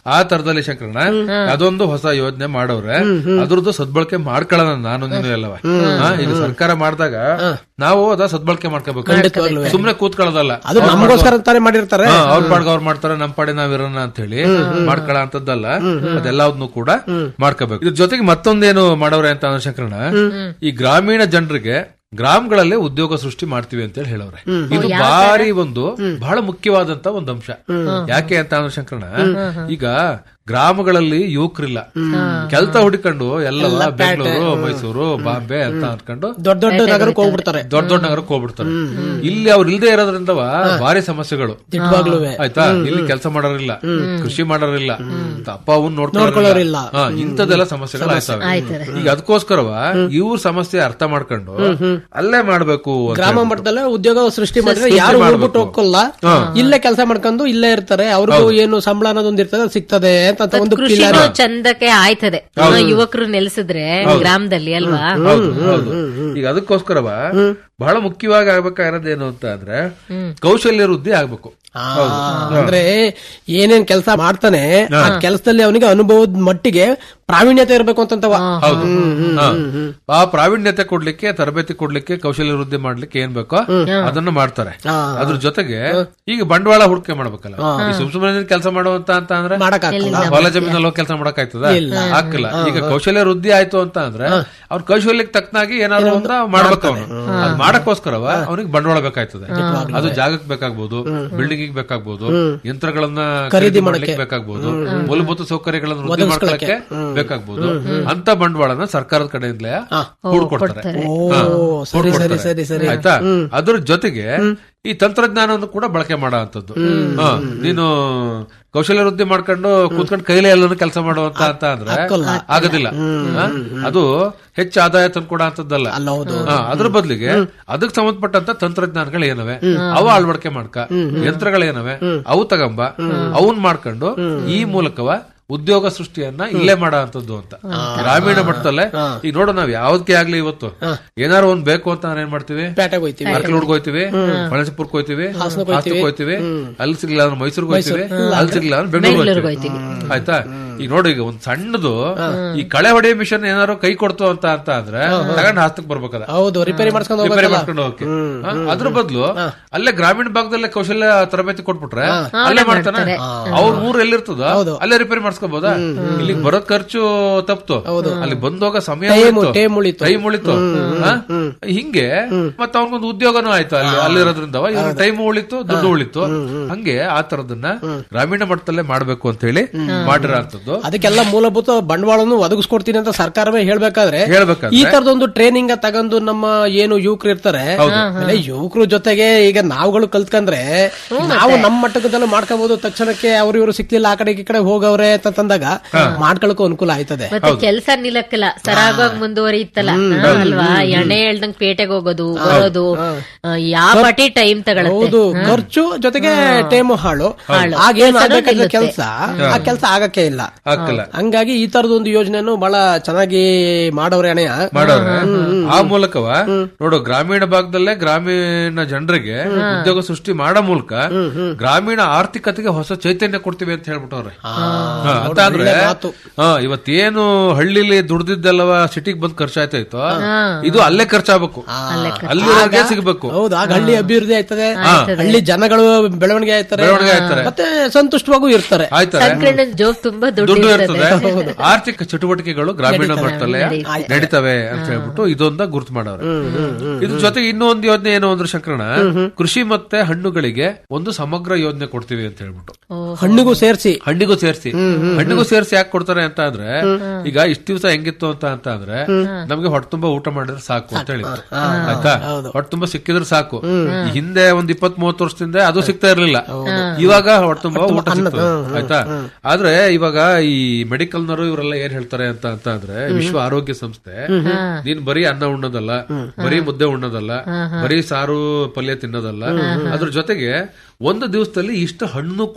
ಆ ತರದಲ್ಲಿ ಶಂಕರಣ್ಣ ಅದೊಂದು ಹೊಸ ಯೋಜನೆ ಮಾಡವ್ರೆ ಅದ್ರದ್ದು ಸದ್ಬಳಕೆ ಮಾಡ್ಕೊಳ್ಳೋಣ ನಾನು ನೀನು ಎಲ್ಲವ ಹಾ, ಈಗ ಸರ್ಕಾರ ಮಾಡಿದಾಗ ನಾವು ಅದ ಸದ್ಬಳಕೆ ಮಾಡ್ಕೋಬೇಕು ಸುಮ್ನೆ ಕೂತ್ಕೊಳ್ಳೋದಲ್ಲ ಅದು ನಮಗೋಸ್ಕರ ಅಂತಾನೆ ಮಾಡಿರ್ತಾರೆ ಹಾ, ಅವ್ರ ಪಾಡ್ಗ ಅವ್ರು ಮಾಡ್ತಾರೆ ನಮ್ ಪಾಡಿ ನಾವ್ ಇರೋಣ ಅಂತ ಹೇಳಿ ಮಾಡ್ಕೊಳ್ಳೋ ಅಂತದ್ದಲ್ಲ ಅದೆಲ್ಲದನ್ನು ಕೂಡ ಮಾಡ್ಕೋಬೇಕು ಇದ್ರ ಜೊತೆಗೆ ಮತ್ತೊಂದೇನು ಮಾಡವ್ರೆ ಅಂತ ಅಂದ್ರೆ ಶಂಕರಣ್ಣ ಈ ಗ್ರಾಮೀಣ ಜನರಿಗೆ ಗ್ರಾಮಗಳಲ್ಲಿ ಉದ್ಯೋಗ ಸೃಷ್ಟಿ ಮಾಡ್ತೀವಿ ಅಂತ ಹೇಳಿ ಹೇಳವ್ರೆ ಇದು ಬಾರಿ ಒಂದು ಬಹಳ ಮುಖ್ಯವಾದಂತ ಒಂದು ಅಂಶ ಯಾಕೆ ಅಂತ ಅಂದ್ರೆ ಶಂಕರಣ್ಣ ಈಗ ಗ್ರಾಮಗಳಲ್ಲಿ ಯುವಕರಿಲ್ಲ ಕೆಲಸ ಹುಡುಕೊಂಡು ಎಲ್ಲ ಬೆಂಗಳೂರು ಮೈಸೂರು ಬಾಂಬೆ ಅಂತ ಅನ್ಕೊಂಡು ದೊಡ್ಡ ದೊಡ್ಡ ನಗರಕ್ಕೆ ಹೋಗ್ಬಿಡ್ತಾರೆ ದೊಡ್ಡ ದೊಡ್ಡ ನಗರಕ್ಕೆ ಹೋಗ್ಬಿಡ್ತಾರೆ ಇಲ್ಲಿ ಅವ್ರು ಇಲ್ದೇ ಇರೋದ್ರಿಂದವ ಭಾರಿ ಸಮಸ್ಯೆಗಳು ದಿಟ್ವಾಗ್ಲೂವೆ. ಆಯ್ತಾ ಇಲ್ಲಿ ಕೆಲಸ ಮಾಡೋರಿಲ್ಲ ಕೃಷಿ ಮಾಡೋರಿಲ್ಲ ಅಪ್ಪ ಅವ್ನ್ ನೋಡ್ಕೊಳ್ಳೋರಿಲ್ಲ. ನೋಡ್ಕೊಳ್ಳೋರಿಲ್ಲ ಹಾ, ಇಂಥದ್ದೆಲ್ಲ ಸಮಸ್ಯೆಗಳು ಆಯ್ತವೆ ಈಗ ಅದಕ್ಕೋಸ್ಕರವ ಇವ್ರ ಸಮಸ್ಯೆ ಅರ್ಥ ಮಾಡ್ಕೊಂಡು ಅಲ್ಲೇ ಮಾಡ್ಬೇಕು ಅಂತ ಗ್ರಾಮ ಹೇಳ್ಬಿಟ್ಟು. ಮಟ್ಟದಲ್ಲೇ ಉದ್ಯೋಗ ಸೃಷ್ಟಿ ಮಾಡಿದ್ರೆ ಸೃಷ್ಟಿ ಯಾರು ಮಾಡ್ಬೇಕು. ಹೋಗ್ಬಿಟ್ಟು ಹೋಗಲ್ಲ ಇಲ್ಲೇ ಕೆಲಸ ಮಾಡ್ಕೊಂಡು ಇಲ್ಲೇ ಇರ್ತಾರೆ ಅವ್ರಿಗೂ ಏನು ಸಂಬಳ ಅನ್ನೋದೊಂದು ಇರ್ತದೆ ಅದು ಸಿಗ್ತದೆ ಅಂತ ಒಂದು ಕೃಷಿನೂ ಚಂದಕ್ಕೆ ಆಯ್ತದೆ ಯುವಕರು ನೆಲೆಸಿದ್ರೆ ಗ್ರಾಮದಲ್ಲಿ ಅಲ್ವಾ ಹೌದು ಹೌದು ಈಗ ಅದಕ್ಕೋಸ್ಕರವ ಬಹಳ ಮುಖ್ಯವಾಗಿ ಆಗ್ಬೇಕಾಗಿರೋದೇನು ಅಂತ ಅಂದ್ರೆ ಕೌಶಲ್ಯ ವೃದ್ಧಿ ಆಗ್ಬೇಕು ಆ, ಅಂದ್ರೆ ಏನೇನ್ ಕೆಲಸ ಮಾಡ್ತಾನೆ ಆ ಕೆಲಸದಲ್ಲಿ ಅವನಿಗೆ ಅನುಭವದ ಮಟ್ಟಿಗೆ ಪ್ರಾವೀಣ್ಯತೆ ಇರಬೇಕು ಅಂತಂತವ ಹೌದು ಹಾ. ಆ ಪ್ರಾವೀಣ್ಯತೆ ಕೊಡ್ಲಿಕ್ಕೆ ತರಬೇತಿ ಕೊಡ್ಲಿಕ್ಕೆ ಕೌಶಲ್ಯ ವೃದ್ಧಿ ಮಾಡ್ಲಿಕ್ಕೆ ಏನ್ ಬೇಕೋ ಅದನ್ನ ಮಾಡ್ತಾರೆ ಅದ್ರ ಜೊತೆಗೆ ಈಗ ಬಂಡವಾಳ ಹೂಡಿಕೆ ಮಾಡ್ಬೇಕಲ್ಲ ಈ ಸುಮ್ ಸುಮ್ಮನೆ ಕೆಲಸ ಮಾಡುವಂತ ಅಂತ ಅಂದ್ರೆ ಮಾಡಕ್ ಆಗ್ತದ ಹೊಲ ಜಮೀನಲ್ಲಿ ಕೆಲಸ ಮಾಡಕ್ ಆಯ್ತದ ಹಾಕಿಲ್ಲ ಈಗ ಕೌಶಲ್ಯ ವೃದ್ಧಿ ಆಯ್ತು ಅಂತ ಅಂದ್ರೆ ಅವ್ರ ಕೌಶಲ್ಯಕ್ಕೆ ತಕ್ಕನಾಗಿ ಏನಾದ್ರು ಒಂದ ಮಾಡ್ಬೇಕು ಅವನು ಅದ್ ಮಾಡಕ್ಕೋಸ್ಕರವ ಅವನಿಗೆ ಬಂಡವಾಳ ಬೇಕಾಯ್ತದೆ ಅದು ಜಾಗಕ್ಕೆ ಬೇಕಾಗ್ಬೋದು ಬಿಲ್ಡಿಂಗ್ ಬೇಕಾಗ್ಬೋದು ಯಂತ್ರಗಳನ್ನ ಖರೀದಿ ಮಾಡ್ಲಿಕ್ಕೆ ಬೇಕಾಗ್ಬೋದು ಮೂಲಭೂತ ಸೌಕರ್ಯಗಳನ್ನ ವೃದ್ಧಿ ಮಾಡ್ಕೊಳಕ್ಕೆ ಬೇಕಾಗ್ಬೋದು ಅಂತ ಬಂಡವಾಳನ ಸರ್ಕಾರದ ಕಡೆಯಿಂದಲೇ ಹೂಡ್ಕೊಡ್ತಾರೆ ಹಾ, ಸರಿ ಸರಿ ಹೂಡ್ಕೊಡ್ತಾರೆ. ಸರಿ ಸರಿ ಆಯ್ತಾ ಅದ್ರ ಜೊತೆಗೆ ಈ ತಂತ್ರಜ್ಞಾನವನ್ನು ಕೂಡ ಬಳಕೆ ಮಾಡೋ ಅಂತದ್ದು ಹಾ, ನೀನು ಕೌಶಲ್ಯ ವೃದ್ಧಿ ಮಾಡ್ಕೊಂಡು ಕೂತ್ಕೊಂಡು ಕೈಲೇ ಎಲ್ಲಾನು ಕೆಲಸ ಮಾಡುವಂತ ಅಂತ ಅಂದ್ರೆ ಆಗೋದಿಲ್ಲ ಹಾ? ಅದು ಹೆಚ್ಚು ಆದಾಯ ತಂದ್ಕೊಡ ಅಂತದ್ದಲ್ಲ ಅಲ್ಲ ಹೌದು ಹಾ, ಅದ್ರ ಬದಲಿಗೆ ಅದಕ್ಕೆ ಸಂಬಂಧಪಟ್ಟಂತ ತಂತ್ರಜ್ಞಾನಗಳು ಏನವೆ ಅವ ಅಳವಡಿಕೆ ಮಾಡ್ಕ ಯಂತ್ರಗಳೇನವೆ ಅವು ತಗಂಬ ಅವನ್ ಮಾಡ್ಕೊಂಡು ಈ ಮೂಲಕವ ಉದ್ಯೋಗ ಸೃಷ್ಟಿಯನ್ನ ಇಲ್ಲೇ ಮಾಡೋ ಅಂತದ್ದು ಅಂತ ಗ್ರಾಮೀಣ ಮಟ್ಟದಲ್ಲೇ ಈಗ ನೋಡು ನಾವ್ ಯಾವ್ದಕ್ಕೆ ಆಗ್ಲಿ ಇವತ್ತು ಏನಾರು ಒಂದ್ ಬೇಕು ಅಂತ ನಾವ್ ಏನ್ ಮಾಡ್ತೀವಿ ಪೇಟೆಗೆ ಹೋಯ್ತೀವಿ ಅರ್ಕಲೂಡ್ಗೆ ಹೋಯ್ತಿವಿ ಫಣಸಿಪುರ್ಕ್ ಹೋಯ್ತಿವಿ ಹಾಸನಕ್ಕೆ ಹೋಯ್ತಿವಿ ಅಲ್ಲಿ ಸಿಗ್ಲಿಲ್ಲ ಅಂದ್ರೆ ಮೈಸೂರಿಗೆ ಹೋಯ್ತಿವಿ ಅಲ್ಲಿ ಸಿಗ್ಲಿಲ್ಲ ಅಂದ್ರೆ ಬೆಂಗಳೂರಿಗೆ ಹೋಯ್ತಿವಿ ಆಯ್ತಾ ಈಗ ನೋಡಿ ಈಗ ಒಂದ್ ಸಣ್ಣದು ಈ ಕಳೆ ಹೊಡೆಯ ಮಿಷನ್ ಏನಾರು ಕೈ ಕೊಡ್ತು ಅಂತ ಅಂತ ಅಂದ್ರೆ ತಗೊಂಡ್ ಹಾಸ್ತಕ್ ಬರ್ಬೇಕದ ಹೌದು ರಿಪೇರಿ ಮಾಡ್ಸ್ಕೊಂಡು ರಿಪೇರಿ ಹೋಗ್ಬೇಕಲ್ಲ ಮಾಡ್ಕೊಂಡು ಹೋಗಕ್ಕೆ ಹಾ, ಅದ್ರ ಬದಲು ಅಲ್ಲೇ ಗ್ರಾಮೀಣ ಭಾಗದಲ್ಲೇ ಕೌಶಲ್ಯ ತರಬೇತಿ ಕೊಟ್ಬಿಟ್ರೆ ಅಲ್ಲೇ ಮಾಡ್ತಾನೆ ಅವ್ರ ಊರ್ ಎಲ್ಲಿರ್ತದ ಅಲ್ಲೇ ರಿಪೇರಿ ಮಾಡಿಸ್ಕೋಬಹುದಾ ಇಲ್ಲಿ ಬರೋ ಖರ್ಚು ತಪ್ತು ಅಲ್ಲಿ ಬಂದೋಗ ಸಮಯ Time- ಉಳಿತು. time ಉಳಿತು. ಟೈಮ್ ಉಳಿತು ಹಾ? ಹಿಂಗೆ ಮತ್ತ ಅವನಿಗೊಂದು ಉದ್ಯೋಗನೂ ಆಯ್ತು ಅಲ್ಲಿ ಅಲ್ಲಿರೋದ್ರಿಂದ ಇವ್ರ ಟೈಮ್ ಉಳಿತು ದುಡ್ಡು ಉಳಿತು ಹಂಗೆ ಆ ತರದನ್ನ ಗ್ರಾಮೀಣ ಮಟ್ಟದಲ್ಲೇ ಮಾಡ್ಬೇಕು ಅಂತ ಹೇಳಿ ಮಾಡಿರೋ ಅಂತದ್ದು ಅದಕ್ಕೆಲ್ಲ ಮೂಲಭೂತ ಬಂಡವಾಳವನ್ನು ಒದಗಿಸ್ಕೊಡ್ತೀನಿ ಅಂತ ಸರ್ಕಾರವೇ ಹೇಳ್ಬೇಕಾದ್ರೆ ಹೇಳ್ಬೇಕಾದ್ರೆ ಈ ತರದೊಂದು ಟ್ರೈನಿಂಗ್ ತಗೊಂಡು ನಮ್ಮ ಏನು ಯುವಕರು ಇರ್ತಾರೆ ಆಮೇಲೆ ಯುವಕರು ಜೊತೆಗೆ ಈಗ ನಾವುಗಳು ಕಲ್ತ್ಕಂದ್ರೆ ನಾವು ನಮ್ಮ ಮಟ್ಟದಲ್ಲೂ ಮಾಡ್ಕೋಬಹುದು ತಕ್ಷಣಕ್ಕೆ ಅವ್ರು ಇವರು ಸಿಕ್ಲಿಲ್ಲ ಆ ಕಡೆ ಈ ಕಡೆ ಹೋಗವ್ರೆ ಅಂತ ತಂದಾಗ ಮಾಡ್ಕೊಳಕ್ಕೂ ಅನುಕೂಲ ಆಯ್ತದೆ ಮತ್ತೆ ಕೆಲ್ಸ ನಿಲ್ಲಕ್ಕಲ್ಲ ಸರಾಗವಾಗಿ ಮುಂದುವರಿಯುತ್ತಲ್ಲ ಹಾ, ಅಲ್ವಾ ಎಣ್ಣೆ ಹೇಳ್ದಂಗ್ ಪೇಟೆಗೆ ಹೋಗೋದು ಬರೋದು ಆ, ಯಾವ ಪಾಟಿ ಟೈಮ್ ತಗೊಳತ್ತೆ ಹೌದು ಖರ್ಚು ಜೊತೆಗೆ ಟೈಮ್ ಹಾಳು ಆಗೇನ್ ಆಗ್ಬೇಕಾದ ಕೆಲಸ ಆ ಕೆಲಸ ಆಗಕ್ಕೆ ಇಲ್ಲ ಹಾಕಲ್ಲ ಹಂಗಾಗಿ ಈ ತರದೊಂದು ಯೋಜನೆಯನ್ನು ಬಹಳ ಚೆನ್ನಾಗಿ ಮಾಡವ್ರೆ ಅಣೆಯ ಮಾಡೋರೆ ಆ ಮೂಲಕವ ನೋಡು ಗ್ರಾಮೀಣ ಭಾಗದಲ್ಲೇ ಗ್ರಾಮೀಣ ಜನರಿಗೆ ಉದ್ಯೋಗ ಸೃಷ್ಟಿ ಮಾಡೋ ಮೂಲಕ ಗ್ರಾಮೀಣ ಆರ್ಥಿಕತೆಗೆ ಹೊಸ ಚೈತನ್ಯ ಕೊಡ್ತೀವಿ ಅಂತ ಹೇಳ್ಬಿಟ್ಟವ್ರೆ ಹಾ, ಅಂತ ಅಂದ್ರೆ ಹಾ, ಇವತ್ತೇನು ಹಳ್ಳಿಲಿ ದುಡ್ದಿದ್ದೆಲ್ಲವ ಸಿಟಿಗೆ ಬಂದ್ ಖರ್ಚಾಯ್ತಾಯ್ತೋ ಇದು ಅಲ್ಲೇ ಖರ್ಚಾಗಬೇಕು ಅಲ್ಲಿರೋರ್ಗೆ ಸಿಗ್ಬೇಕು ಹೌದು ಆಗ ಹಳ್ಳಿ ಅಭಿವೃದ್ಧಿ ಆಯ್ತದೆ ಹಳ್ಳಿ ಜನಗಳು ಬೆಳವಣಿಗೆ ಆಯ್ತಾರೆ ಬೆಳವಣಿಗೆ ಆಯ್ತಾರೆ. ಮತ್ತೆ ಸಂತುಷ್ಟವಾಗೂ ಇರ್ತಾರೆ ಆಯ್ತಾರೆ ಸಂಕ್ರಮಣ ಜೋಬ್ ತುಂಬಾ ದುಡ್ಡು ದುಡ್ಡು ಇರ್ತದೆ ಇರ್ತದೆ ಆರ್ಥಿಕ ಚಟುವಟಿಕೆಗಳು ಗ್ರಾಮೀಣ ಮಟ್ಟದಲ್ಲೇ ನಡೀತವೆ ಅಂತ ಹೇಳ್ಬಿಟ್ಟು ಇದೊಂದ ಗುರ್ತು ಮಾಡವ್ರೆ ಇದ್ರ ಜೊತೆಗೆ ಇನ್ನೂ ಒಂದು ಯೋಜನೆ ಏನು ಅಂದ್ರೆ ಶಂಕರಣ ಕೃಷಿ ಮತ್ತೆ ಹಣ್ಣುಗಳಿಗೆ ಒಂದು ಸಮಗ್ರ ಯೋಜನೆ ಕೊಡ್ತೀವಿ ಅಂತ ಹೇಳ್ಬಿಟ್ಟು ಹಣ್ಣಿಗೂ ಸೇರಿಸಿ ಹಣ್ಣಿಗೂ ಸೇರಿಸಿ ಹಣ್ಣಿಗೂ ಸೇರಿಸಿ ಯಾಕೆ ಕೊಡ್ತಾರೆ ಅಂತ ಅಂದ್ರೆ ಈಗ ಇಷ್ಟ ದಿವಸ ಹೆಂಗಿತ್ತು ಅಂತ ಅಂತ ಅಂದ್ರೆ ನಮ್ಗೆ ಹೊಟ್ಟೆ ತುಂಬಾ ಊಟ ಮಾಡಿದ್ರೆ ಸಾಕು ಅಂತ ಹೇಳಿದ್ರು ಆಯ್ತಾ ಹೊಟ್ಟೆ ತುಂಬಾ ಸಿಕ್ಕಿದ್ರೆ ಸಾಕು ಈ ಹಿಂದೆ ಒಂದ್ ಇಪ್ಪತ್ ಮೂವತ್ತು ವರ್ಷದಿಂದ ಅದು ಸಿಗ್ತಾ ಇರ್ಲಿಲ್ಲ ಇವಾಗ ಹೊಟ್ಟೆ ತುಂಬಾ ಊಟ ಸಿಗ್ತದೆ ಆಯ್ತಾ ಆದ್ರೆ ಇವಾಗ ಈ ಮೆಡಿಕಲ್ ನವರು ಇವರೆಲ್ಲ ಏನ್ ಹೇಳ್ತಾರೆ ಅಂತ ಅಂತ ಅಂದ್ರೆ ವಿಶ್ವ ಆರೋಗ್ಯ ಸಂಸ್ಥೆ ನೀನ್ ಬರೀ ಅನ್ನ ಉಣ್ಣೋದಲ್ಲ ಬರೀ ಮುದ್ದೆ ಉಣ್ಣೋದಲ್ಲ ಬರೀ ಸಾರು ಪಲ್ಯ ತಿನ್ನೋದಲ್ಲ ಅದ್ರ ಜೊತೆಗೆ ಒಂದು ದಿವಸದಲ್ಲಿ ಇಷ್ಟು ಹಣ್ಣು ಕೂಡ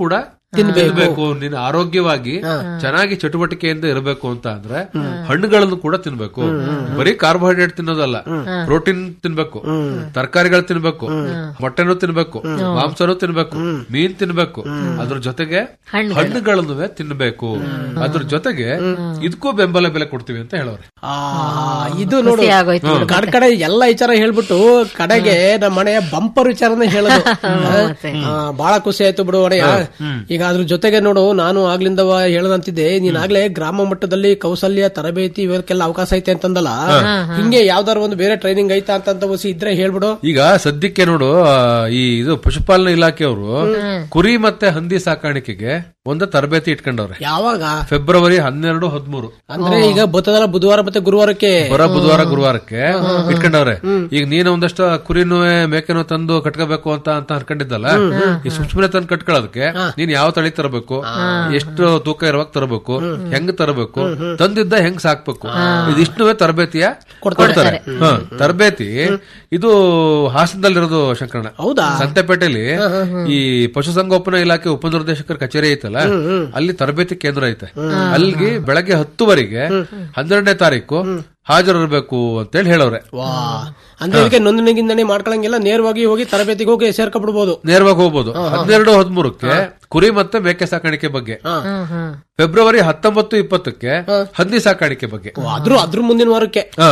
ತಿನ್ಬೇಕು ನೀನು ಆರೋಗ್ಯವಾಗಿ ಚೆನ್ನಾಗಿ ಚಟುವಟಿಕೆಯಿಂದ ಇರಬೇಕು ಅಂತ ಅಂದ್ರೆ ಹಣ್ಣುಗಳನ್ನು ಕೂಡ ತಿನ್ಬೇಕು ಬರೀ ಕಾರ್ಬೋಹೈಡ್ರೇಟ್ ತಿನ್ನೋದಲ್ಲ ಪ್ರೋಟೀನ್ ತಿನ್ಬೇಕು ತರಕಾರಿಗಳು ತಿನ್ಬೇಕು ಮೊಟ್ಟೆನೂ ತಿನ್ಬೇಕು ಮಾಂಸನೂ ತಿನ್ಬೇಕು ಮೀನ್ ತಿನ್ಬೇಕು ಅದ್ರ ಜೊತೆಗೆ ಹಣ್ಣುಗಳನ್ನು ತಿನ್ಬೇಕು ಅದ್ರ ಜೊತೆಗೆ ಇದಕ್ಕೂ ಬೆಂಬಲ ಬೆಲೆ ಕೊಡ್ತೀವಿ ಅಂತ ಹೇಳೋರೆ ಆ, ಇದು ನೋಡು ಆಗೋಯ್ತು ಕಡೆ ಕಡೆ ಎಲ್ಲ ವಿಚಾರ ಹೇಳ್ಬಿಟ್ಟು ಕಡೆಗೆ ನಮ್ಮ ಮನೆಯ ಬಂಪರ್ ವಿಚಾರನೇ ಹೇಳೋದು ಆ, ಬಹಳ ಖುಷಿ ಆಯ್ತು ಬಿಡು ಒಡೆಯ ಈಗ ಅದ್ರ ಜೊತೆಗೆ ನೋಡು ನಾನು ಆಗ್ಲಿಂದ ಹೇಳದಂತಿದ್ದೆ ನೀನ್ ಆಗ್ಲೇ ಗ್ರಾಮ ಮಟ್ಟದಲ್ಲಿ ಕೌಶಲ್ಯ ತರಬೇತಿ ಇವಕ್ಕೆಲ್ಲ ಅವಕಾಶ ಐತೆ ಅಂತಂದಲ್ಲ ಹಿಂಗೆ ಯಾವ್ದಾರು ಒಂದು ಬೇರೆ ಟ್ರೈನಿಂಗ್ ಐತಾ ಅಂತ ಹೊಸಿ ಇದ್ರೆ ಹೇಳ್ಬಿಡು ಈಗ ಸದ್ಯಕ್ಕೆ ನೋಡು ಆ, ಈ ಇದು ಪಶುಪಾಲನಾ ಇಲಾಖೆಯವರು ಕುರಿ ಮತ್ತೆ ಹಂದಿ ಸಾಕಾಣಿಕೆಗೆ ಒಂದು ತರಬೇತಿ ಇಟ್ಕೊಂಡವ್ರೆ ಯಾವಾಗ ಫೆಬ್ರವರಿ ಹನ್ನೆರಡು ಹದಿಮೂರು ಅಂದ್ರೆ ಈಗ ಬತ್ತದಲ್ಲ ಬುಧವಾರ ಮತ್ತೆ ಗುರುವಾರಕ್ಕೆ ಬರ ಬುಧವಾರ ಗುರುವಾರಕ್ಕೆ ಇಟ್ಕೊಂಡವ್ರೆ ಈಗ ನೀನು ಒಂದಷ್ಟು ಕುರಿನೂ ಮೇಕೆನೂ ತಂದು ಕಟ್ಕೋಬೇಕು ಅಂತ ಅಂತ ಅನ್ಕೊಂಡಿದ್ದಲ್ಲ ಈ ಸುಮ್ಮನೆ ತಂದು ಕಟ್ಕೊಳ್ಳೋದಕ್ಕೆ ನೀನ್ ಯಾವ ತಳಿ ತರಬೇಕು ಎಷ್ಟು ತೂಕ ಇರುವಾಗ ತರಬೇಕು ಹೆಂಗ್ ತರಬೇಕು ತಂದಿದ್ದ ಹೆಂಗ್ ಸಾಕ್ಬೇಕು ಇದಿಷ್ಟು ತರಬೇತಿಯ ಕೊಡ್ತಾರೆ ಹ, ತರಬೇತಿ ಇದು ಹಾಸನದಲ್ಲಿರೋದು ಶಂಕರಣ್ಣ ಹೌದಾ ಸಂತೆಪೇಟೆಲಿ ಈ ಪಶುಸಂಗೋಪನಾ ಇಲಾಖೆ ಉಪನಿರ್ದೇಶಕರ ಕಚೇರಿ ಐತಲ್ಲ ಅಲ್ಲಿ ತರಬೇತಿ ಕೇಂದ್ರ ಐತೆ ಅಲ್ಲಿಗೆ ಬೆಳಗ್ಗೆ ಹತ್ತುವರೆಗೆ ಹನ್ನೆರಡನೇ ತಾರೀಕು ಹಾಜರಿರ್ಬೇಕು ಅಂತೇಳಿ ಹೇಳವ್ರೆ ವಾ ಅಂದ್ರೆ ಇದಕ್ಕೆ ನೋಂದಣಿ ಗಿಂದಣಿ ಮಾಡ್ಕೊಳಂಗಿಲ್ಲ ನೇರವಾಗಿ ಹೋಗಿ ತರಬೇತಿಗೆ ಹೋಗಿ ಸೇರ್ಕೊಬಿಡ್ಬೋದು ನೇರವಾಗಿ ಹೋಗ್ಬೋದು ಹನ್ನೆರಡು ಹದಿಮೂರಕ್ಕೆ ಕುರಿ ಮತ್ತೆ ಮೇಕೆ ಸಾಕಾಣಿಕೆ ಬಗ್ಗೆ ಫೆಬ್ರವರಿ ಹತ್ತೊಂಬತ್ತು ಇಪ್ಪತ್ತಕ್ಕೆ ಹಂದಿ ಸಾಕಾಣಿಕೆ ಬಗ್ಗೆ ಅದ್ರ ಅದ್ರ ಮುಂದಿನ ವಾರಕ್ಕೆ ಹ.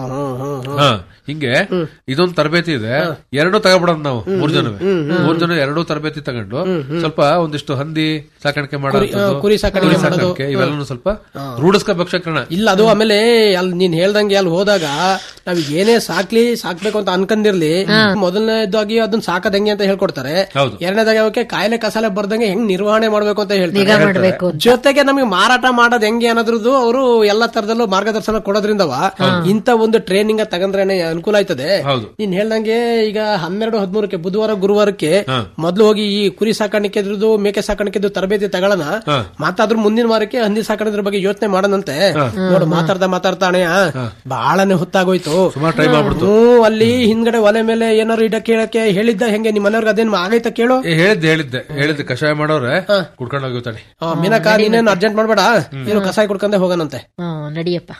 ಹ. ಹಿಂಗೆ ಇದೊಂದು ತರಬೇತಿ ಇದೆ ಎರಡು ತಗೊಬಿಡೋದು ನಾವು ಮೂರ್ ಜನವೇ ಮೂರ್ ಜನ ಎರಡು ತರಬೇತಿ ತಗೊಂಡು ಸ್ವಲ್ಪ ಒಂದಿಷ್ಟು ಹಂದಿ ಸಾಕಾಣಿಕೆ ಮಾಡೋದು ಕುರಿ ಸಾಕಾಣಿಕೆ ಮಾಡೋದು. ಇವೆಲ್ಲನೂ ಸ್ವಲ್ಪ ರೂಢಿಸ್ಕೋಬೇಕು ಶಂಕರಣ ಇಲ್ಲ ಅದು ಆಮೇಲೆ ಅಲ್ಲಿ ನೀನ್ ಹೇಳ್ದಂಗೆ ಅಲ್ಲಿ ಹೋದಾಗ ನಾವ್ ಏನೇ ಸಾಕ್ಲಿ ಸಾಕ್ಬೇಕು ಅಂತ ಅನ್ಕಂದಿರ್ಲಿ ಮೊದಲನೇದಾಗಿ ಅದನ್ನ ಸಾಕದ್ ಹೆಂಗೆ ಅಂತ ಹೇಳ್ಕೊಡ್ತಾರೆ ಹೌದು. ಎರಡನೇದಾಗಿ ಅವಕ್ಕೆ ಕಾಯಿಲೆ ಕಸಾಲೆ ಬರ್ದಂಗೆ ಹೆಂಗ್ ನಿರ್ವಹಣೆ ಮಾಡ್ಬೇಕು ಅಂತ ನಿಗಾ ಹೇಳ್ತಾರೆ ಮಾಡ್ಬೇಕು ಜೊತೆಗೆ ನಮಗೆ ಮಾರಾಟ ಮಾಡೋದ್ ಹೆಂಗೆ ಅನ್ನೋದ್ರದ್ದು ಅವರು ಎಲ್ಲಾ ತರದಲ್ಲೂ ಮಾರ್ಗದರ್ಶನ ಕೊಡೋದ್ರಿಂದವ ಇಂತ ಒಂದು ಟ್ರೈನಿಂಗ್ ತಗಂದ್ರೇನೆ ಅನುಕೂಲ ಆಯ್ತದೆ ಹೌದು. ನೀನ್ ಹೇಳ್ದಂಗೆ ಈಗ ಹನ್ನೆರಡು ಹದಿಮೂರಕ್ಕೆ ಬುಧವಾರ ಗುರುವಾರಕ್ಕೆ ಮೊದ್ಲು ಹೋಗಿ ಈ ಕುರಿ ಸಾಕಾಣಿಕೆದ್ರದ್ದು ಮೇಕೆ ಸಾಕಾಣಿಕೆದು ತರಬೇತಿ ತಗೊಳ್ಳೋಣ ಮತ್ತೆ ಅದ್ರ ಮುಂದಿನ ವಾರಕ್ಕೆ ಹಂದಿ ಸಾಕಾಣಿಕೆ ಬಗ್ಗೆ ಯೋಚನೆ ಮಾಡೋಣಂತೆ ನೋಡು ಮಾತಾಡ್ತಾ ಮಾತಾಡ್ತಾ ಅಣ್ಣಯ್ಯ ಬಹಳನೇ ಹೊತ್ತಾಗೋಯ್ತು ಸುಮಾರು ಟೈಮ್ ಆಗ್ಬಿಡ್ತು ಹ್ಮ್ ಅಲ್ಲಿ ಹಿಂದ್ಗಡೆ ಒಲೆ ಮೇಲೆ ಏನಾರು ಇಡ ಕೇಳಕ್ಕೆ ಹೇಳಿದ್ದ ಹೆಂಗೆ ನಿಮ್ಮ ಮನೆಯವ್ರಿಗೆ ಅದೇನ್ ಆಗೈತ ಕೇಳು ಏ, ಹೇಳಿದ್ದೆ ಹೇಳಿದ್ದೆ ಹೇಳಿದ್ದೆ ಕಷಾಯ ಮಾಡೋರೆ ಕುಡ್ಕೊಂಡು ಹೋಗಿರ್ತಾನೆ ಆ, ಮೀನಕ್ಕ ನೀನೇನು ಅರ್ಜೆಂಟ್ ಮಾಡ್ಬೇಡ ನೀನು ಕಸಾಯ ಕುಡ್ಕೊಂಡೆ ಹೋಗೋಣಂತೆ ಹ್ಮ್ ನಡಿಯಪ್ಪ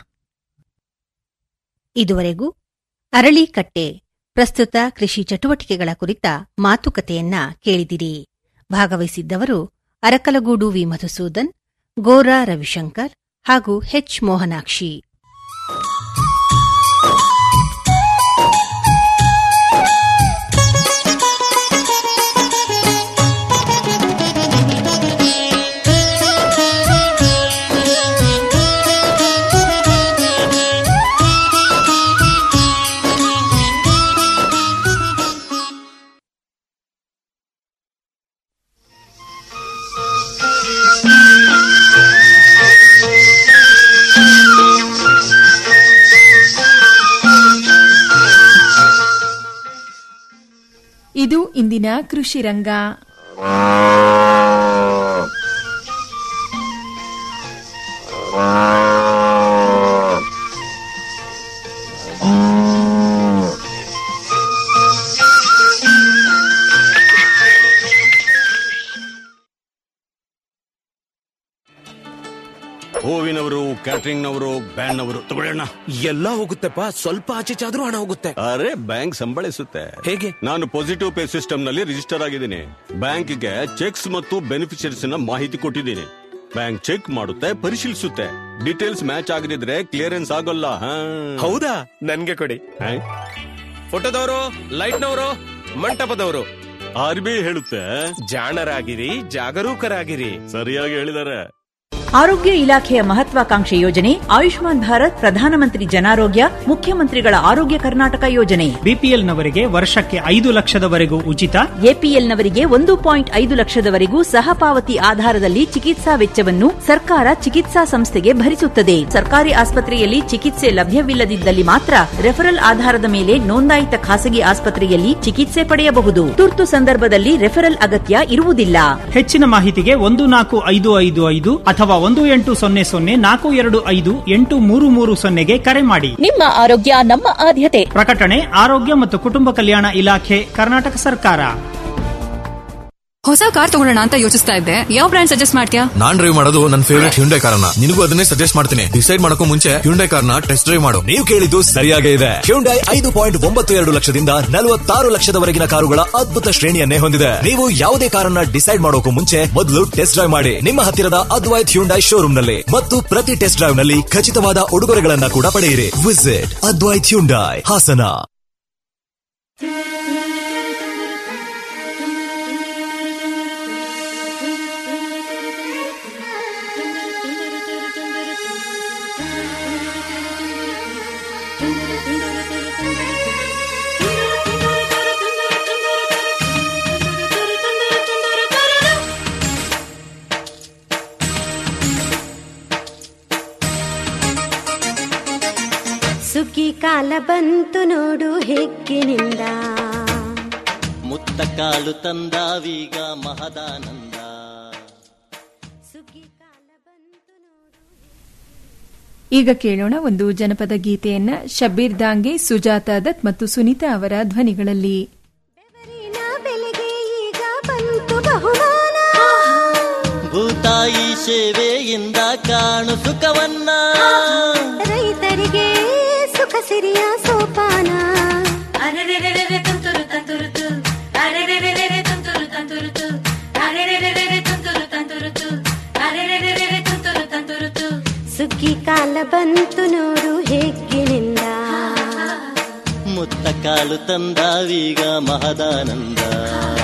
ಇದುವರೆಗೂ ಅರಳಿಕಟ್ಟೆ ಪ್ರಸ್ತುತ ಕೃಷಿ ಚಟುವಟಿಕೆಗಳ ಕುರಿತ ಮಾತುಕತೆಯನ್ನ ಕೇಳಿದಿರಿ ಭಾಗವಹಿಸಿದ್ದವರು ಅರಕಲಗೂಡು ವಿ ಮಧುಸೂದನ್ ಗೋರಾ ರವಿಶಂಕರ್ ಹಾಗೂ ಹೆಚ್ ಮೋಹನಾಕ್ಷಿ ಇದು ಇಂದಿನ ಕೃಷಿ ರಂಗ ಹೂವಿನವರು ಕ್ಯಾಟರಿಂಗ್ ನವರು ಬ್ಯಾಂಡ್ ನವರು ತಗೊಳ್ಳೋಣ ಎಲ್ಲ ಹೋಗುತ್ತೆಪ್ಪ ಸ್ವಲ್ಪ ಆಚೆ ಆದ್ರೂ ಹಣ ಹೋಗುತ್ತೆ ಅರೆ ಬ್ಯಾಂಕ್ ಸಂಬಳಿಸುತ್ತೆ ಹೇಗೆ ನಾನು ಪಾಸಿಟಿವ್ ಪೇ ಸಿಸ್ಟಮ್ ನಲ್ಲಿ ರಿಜಿಸ್ಟರ್ ಆಗಿದ್ದೀನಿ ಬ್ಯಾಂಕ್ಗೆ ಚೆಕ್ಸ್ ಮತ್ತು ಬೆನಿಫಿಷರೀಸ್ ನ ಮಾಹಿತಿ ಕೊಟ್ಟಿದ್ದೀನಿ ಬ್ಯಾಂಕ್ ಚೆಕ್ ಮಾಡುತ್ತೆ ಪರಿಶೀಲಿಸುತ್ತೆ ಡೀಟೇಲ್ಸ್ ಮ್ಯಾಚ್ ಆಗದಿದ್ರೆ ಕ್ಲಿಯರೆನ್ಸ್ ಆಗೋಲ್ಲ ಹಾ. ಹೌದಾ ನನ್ಗೆ ಕೊಡಿ ಹಾ? ಫೋಟೋದವರು ಲೈಟ್ನವರು ಮಂಟಪದವರು ಆರ್ ಬಿ ಐ ಹೇಳುತ್ತೆ ಜಾಣರಾಗಿರಿ ಜಾಗರೂಕರಾಗಿರಿ ಸರಿಯಾಗಿ ಹೇಳಿದ್ದಾರೆ ಆರೋಗ್ಯ ಇಲಾಖೆಯ ಮಹತ್ವಾಕಾಂಕ್ಷೆ ಯೋಜನೆ ಆಯುಷ್ಮಾನ್ ಭಾರತ್ ಪ್ರಧಾನಮಂತ್ರಿ ಜನಾರೋಗ್ಯ ಮುಖ್ಯಮಂತ್ರಿಗಳ ಆರೋಗ್ಯ ಕರ್ನಾಟಕ ಯೋಜನೆ ಬಿಪಿಎಲ್ನವರಿಗೆ ವರ್ಷಕ್ಕೆ ಐದು ಲಕ್ಷದವರೆಗೂ ಉಚಿತ ಎಪಿಎಲ್ನವರಿಗೆ ಒಂದು ಪಾಯಿಂಟ್ ಐದು ಲಕ್ಷದವರೆಗೂ ಸಹಪಾವತಿ ಆಧಾರದಲ್ಲಿ ಚಿಕಿತ್ಸಾ ವೆಚ್ಚವನ್ನು ಸರ್ಕಾರ ಚಿಕಿತ್ಸಾ ಸಂಸ್ಥೆಗೆ ಭರಿಸುತ್ತದೆ ಸರ್ಕಾರಿ ಆಸ್ಪತ್ರೆಯಲ್ಲಿ ಚಿಕಿತ್ಸೆ ಲಭ್ಯವಿಲ್ಲದಿದ್ದಲ್ಲಿ ಮಾತ್ರ ರೆಫರಲ್ ಆಧಾರದ ಮೇಲೆ ನೋಂದಾಯಿತ ಖಾಸಗಿ ಆಸ್ಪತ್ರೆಯಲ್ಲಿ ಚಿಕಿತ್ಸೆ ಪಡೆಯಬಹುದು ತುರ್ತು ಸಂದರ್ಭದಲ್ಲಿ ರೆಫರಲ್ ಅಗತ್ಯ ಇರುವುದಿಲ್ಲ ಹೆಚ್ಚಿನ ಮಾಹಿತಿಗೆ ಒಂದು ನಾಲ್ಕು ಐದು ಐದು ಐದು ಅಥವಾ ಒಂದು ಎಂಟು ಸೊನ್ನೆ ಸೊನ್ನೆ ನಾಲ್ಕು ಎರಡು ಐದು ಎಂಟು ಮೂರು ಮೂರು ಸೊನ್ನೆಗೆ ಕರೆ ಮಾಡಿ ನಿಮ್ಮ ಆರೋಗ್ಯ ನಮ್ಮ ಆದ್ಯತೆ ಪ್ರಕಟಣೆ ಆರೋಗ್ಯ ಮತ್ತು ಕುಟುಂಬ ಕಲ್ಯಾಣ ಇಲಾಖೆ ಕರ್ನಾಟಕ ಸರ್ಕಾರ ಹೊಸ ಕಾರ್ ತಗೊಳ್ಳೋಣ ಅಂತ ಯೋಚಿಸ್ತಾ ಇದ್ದೆ ಯಾವ ಬ್ರ್ಯಾಂಡ್ ಸಜೆಸ್ಟ್ ಮಾಡ್ತೀಯಾ ನಾನ್ ಡ್ರೈವ್ ಮಾಡೋದು ನನ್ನ ಫೇವರೇಟ್ ಹ್ಯುಂಡೈ ಕಾರನ್ನ ನಿನಗೂ ಅದನ್ನೇ ಸಜೆಸ್ಟ್ ಮಾಡ್ತೀನಿ ಡಿಸೈಡ್ ಮಾಡಕ್ಕೂ ಮುಂಚೆ ಹ್ಯುಂಡೈ ಕಾರ್ನ ಟೆಸ್ಟ್ ಡ್ರೈವ್ ಮಾಡು ನೀವು ಕೇಳಿದ್ದು ಸರಿಯಾಗೇ ಇದೆ ಹ್ಯುಂಡೈ ಐದು ಪಾಯಿಂಟ್ ಒಂಬತ್ತು ಎರಡು ಲಕ್ಷದಿಂದ ನಲವತ್ತಾರು ಲಕ್ಷದವರೆಗಿನ ಕಾರುಗಳ ಅದ್ಭುತ ಶ್ರೇಣಿಯನ್ನೇ ಹೊಂದಿದೆ ನೀವು ಯಾವುದೇ ಕಾರನ್ನ ಡಿಸೈಡ್ ಮಾಡೋಕು ಮುಂಚೆ ಮೊದಲು ಟೆಸ್ಟ್ ಡ್ರೈವ್ ಮಾಡಿ ನಿಮ್ಮ ಹತ್ತಿರದ ಅದ್ವೈತ್ ಹ್ಯುಂಡೈ ಶೋರೂಮ್ ನಲ್ಲಿ ಮತ್ತು ಪ್ರತಿ ಟೆಸ್ಟ್ ಡ್ರೈವ್ ನಲ್ಲಿ ಖಚಿತವಾದ ಉಡುಗೊರೆಗಳನ್ನ ಕೂಡ ಪಡೆಯಿರಿ ವಿಸಿಟ್ ಅದ್ವೈತ್ ಹ್ಯುಂಡೈ ಹಾಸನ ಸುಗ್ಗಿ ಕಾಲ ಬಂತು ನೋಡು ಹೆಗ್ಗಿನಿಂದ ಮುತ್ತ ಕಾಲು ತಂದಾವೀಗ ಮಹದಾನಂದ ಈಗ ಕೇಳೋಣ ಒಂದು ಜನಪದ ಗೀತೆಯನ್ನ ಶಬೀರ್ ದಾಂಗೆ ಸುಜಾತಾ ದತ್ ಮತ್ತು ಸುನೀತಾ ಅವರ ಧ್ವನಿಗಳಲ್ಲಿ ಬೆಲೆಗೆ ಈಗ ಬಂತು ಬಹುಮಾನ ಭೂತಾಯಿ ಸೇವೆಯಿಂದ ಕಾಣು ಸುಖವನ್ನ ರೈತರಿಗೆ ಸುಖ ಸಿರಿಯ ಸೋಪಾನ ತುಂತುರು ತಂತುರು ತು ಅರೆರೆರೆರೆ ತುಂತುರು ತಂತುರು ತು ಅರೆರೆರೆರೆ ತುಂತುರು ತಂತುರು ತು ಅರೆರೆರೆರೆ ತುಂತುರು ತಂತುರು ತು ಸುಗ್ಗಿ ಕಾಲ ಬಂತು ನೋಡು ಹೆಗ್ಗಿನಿಂದ ಮುತ್ತ ಕಾಲು ತಂದಾವೀಗ ಮಹದಾನಂದ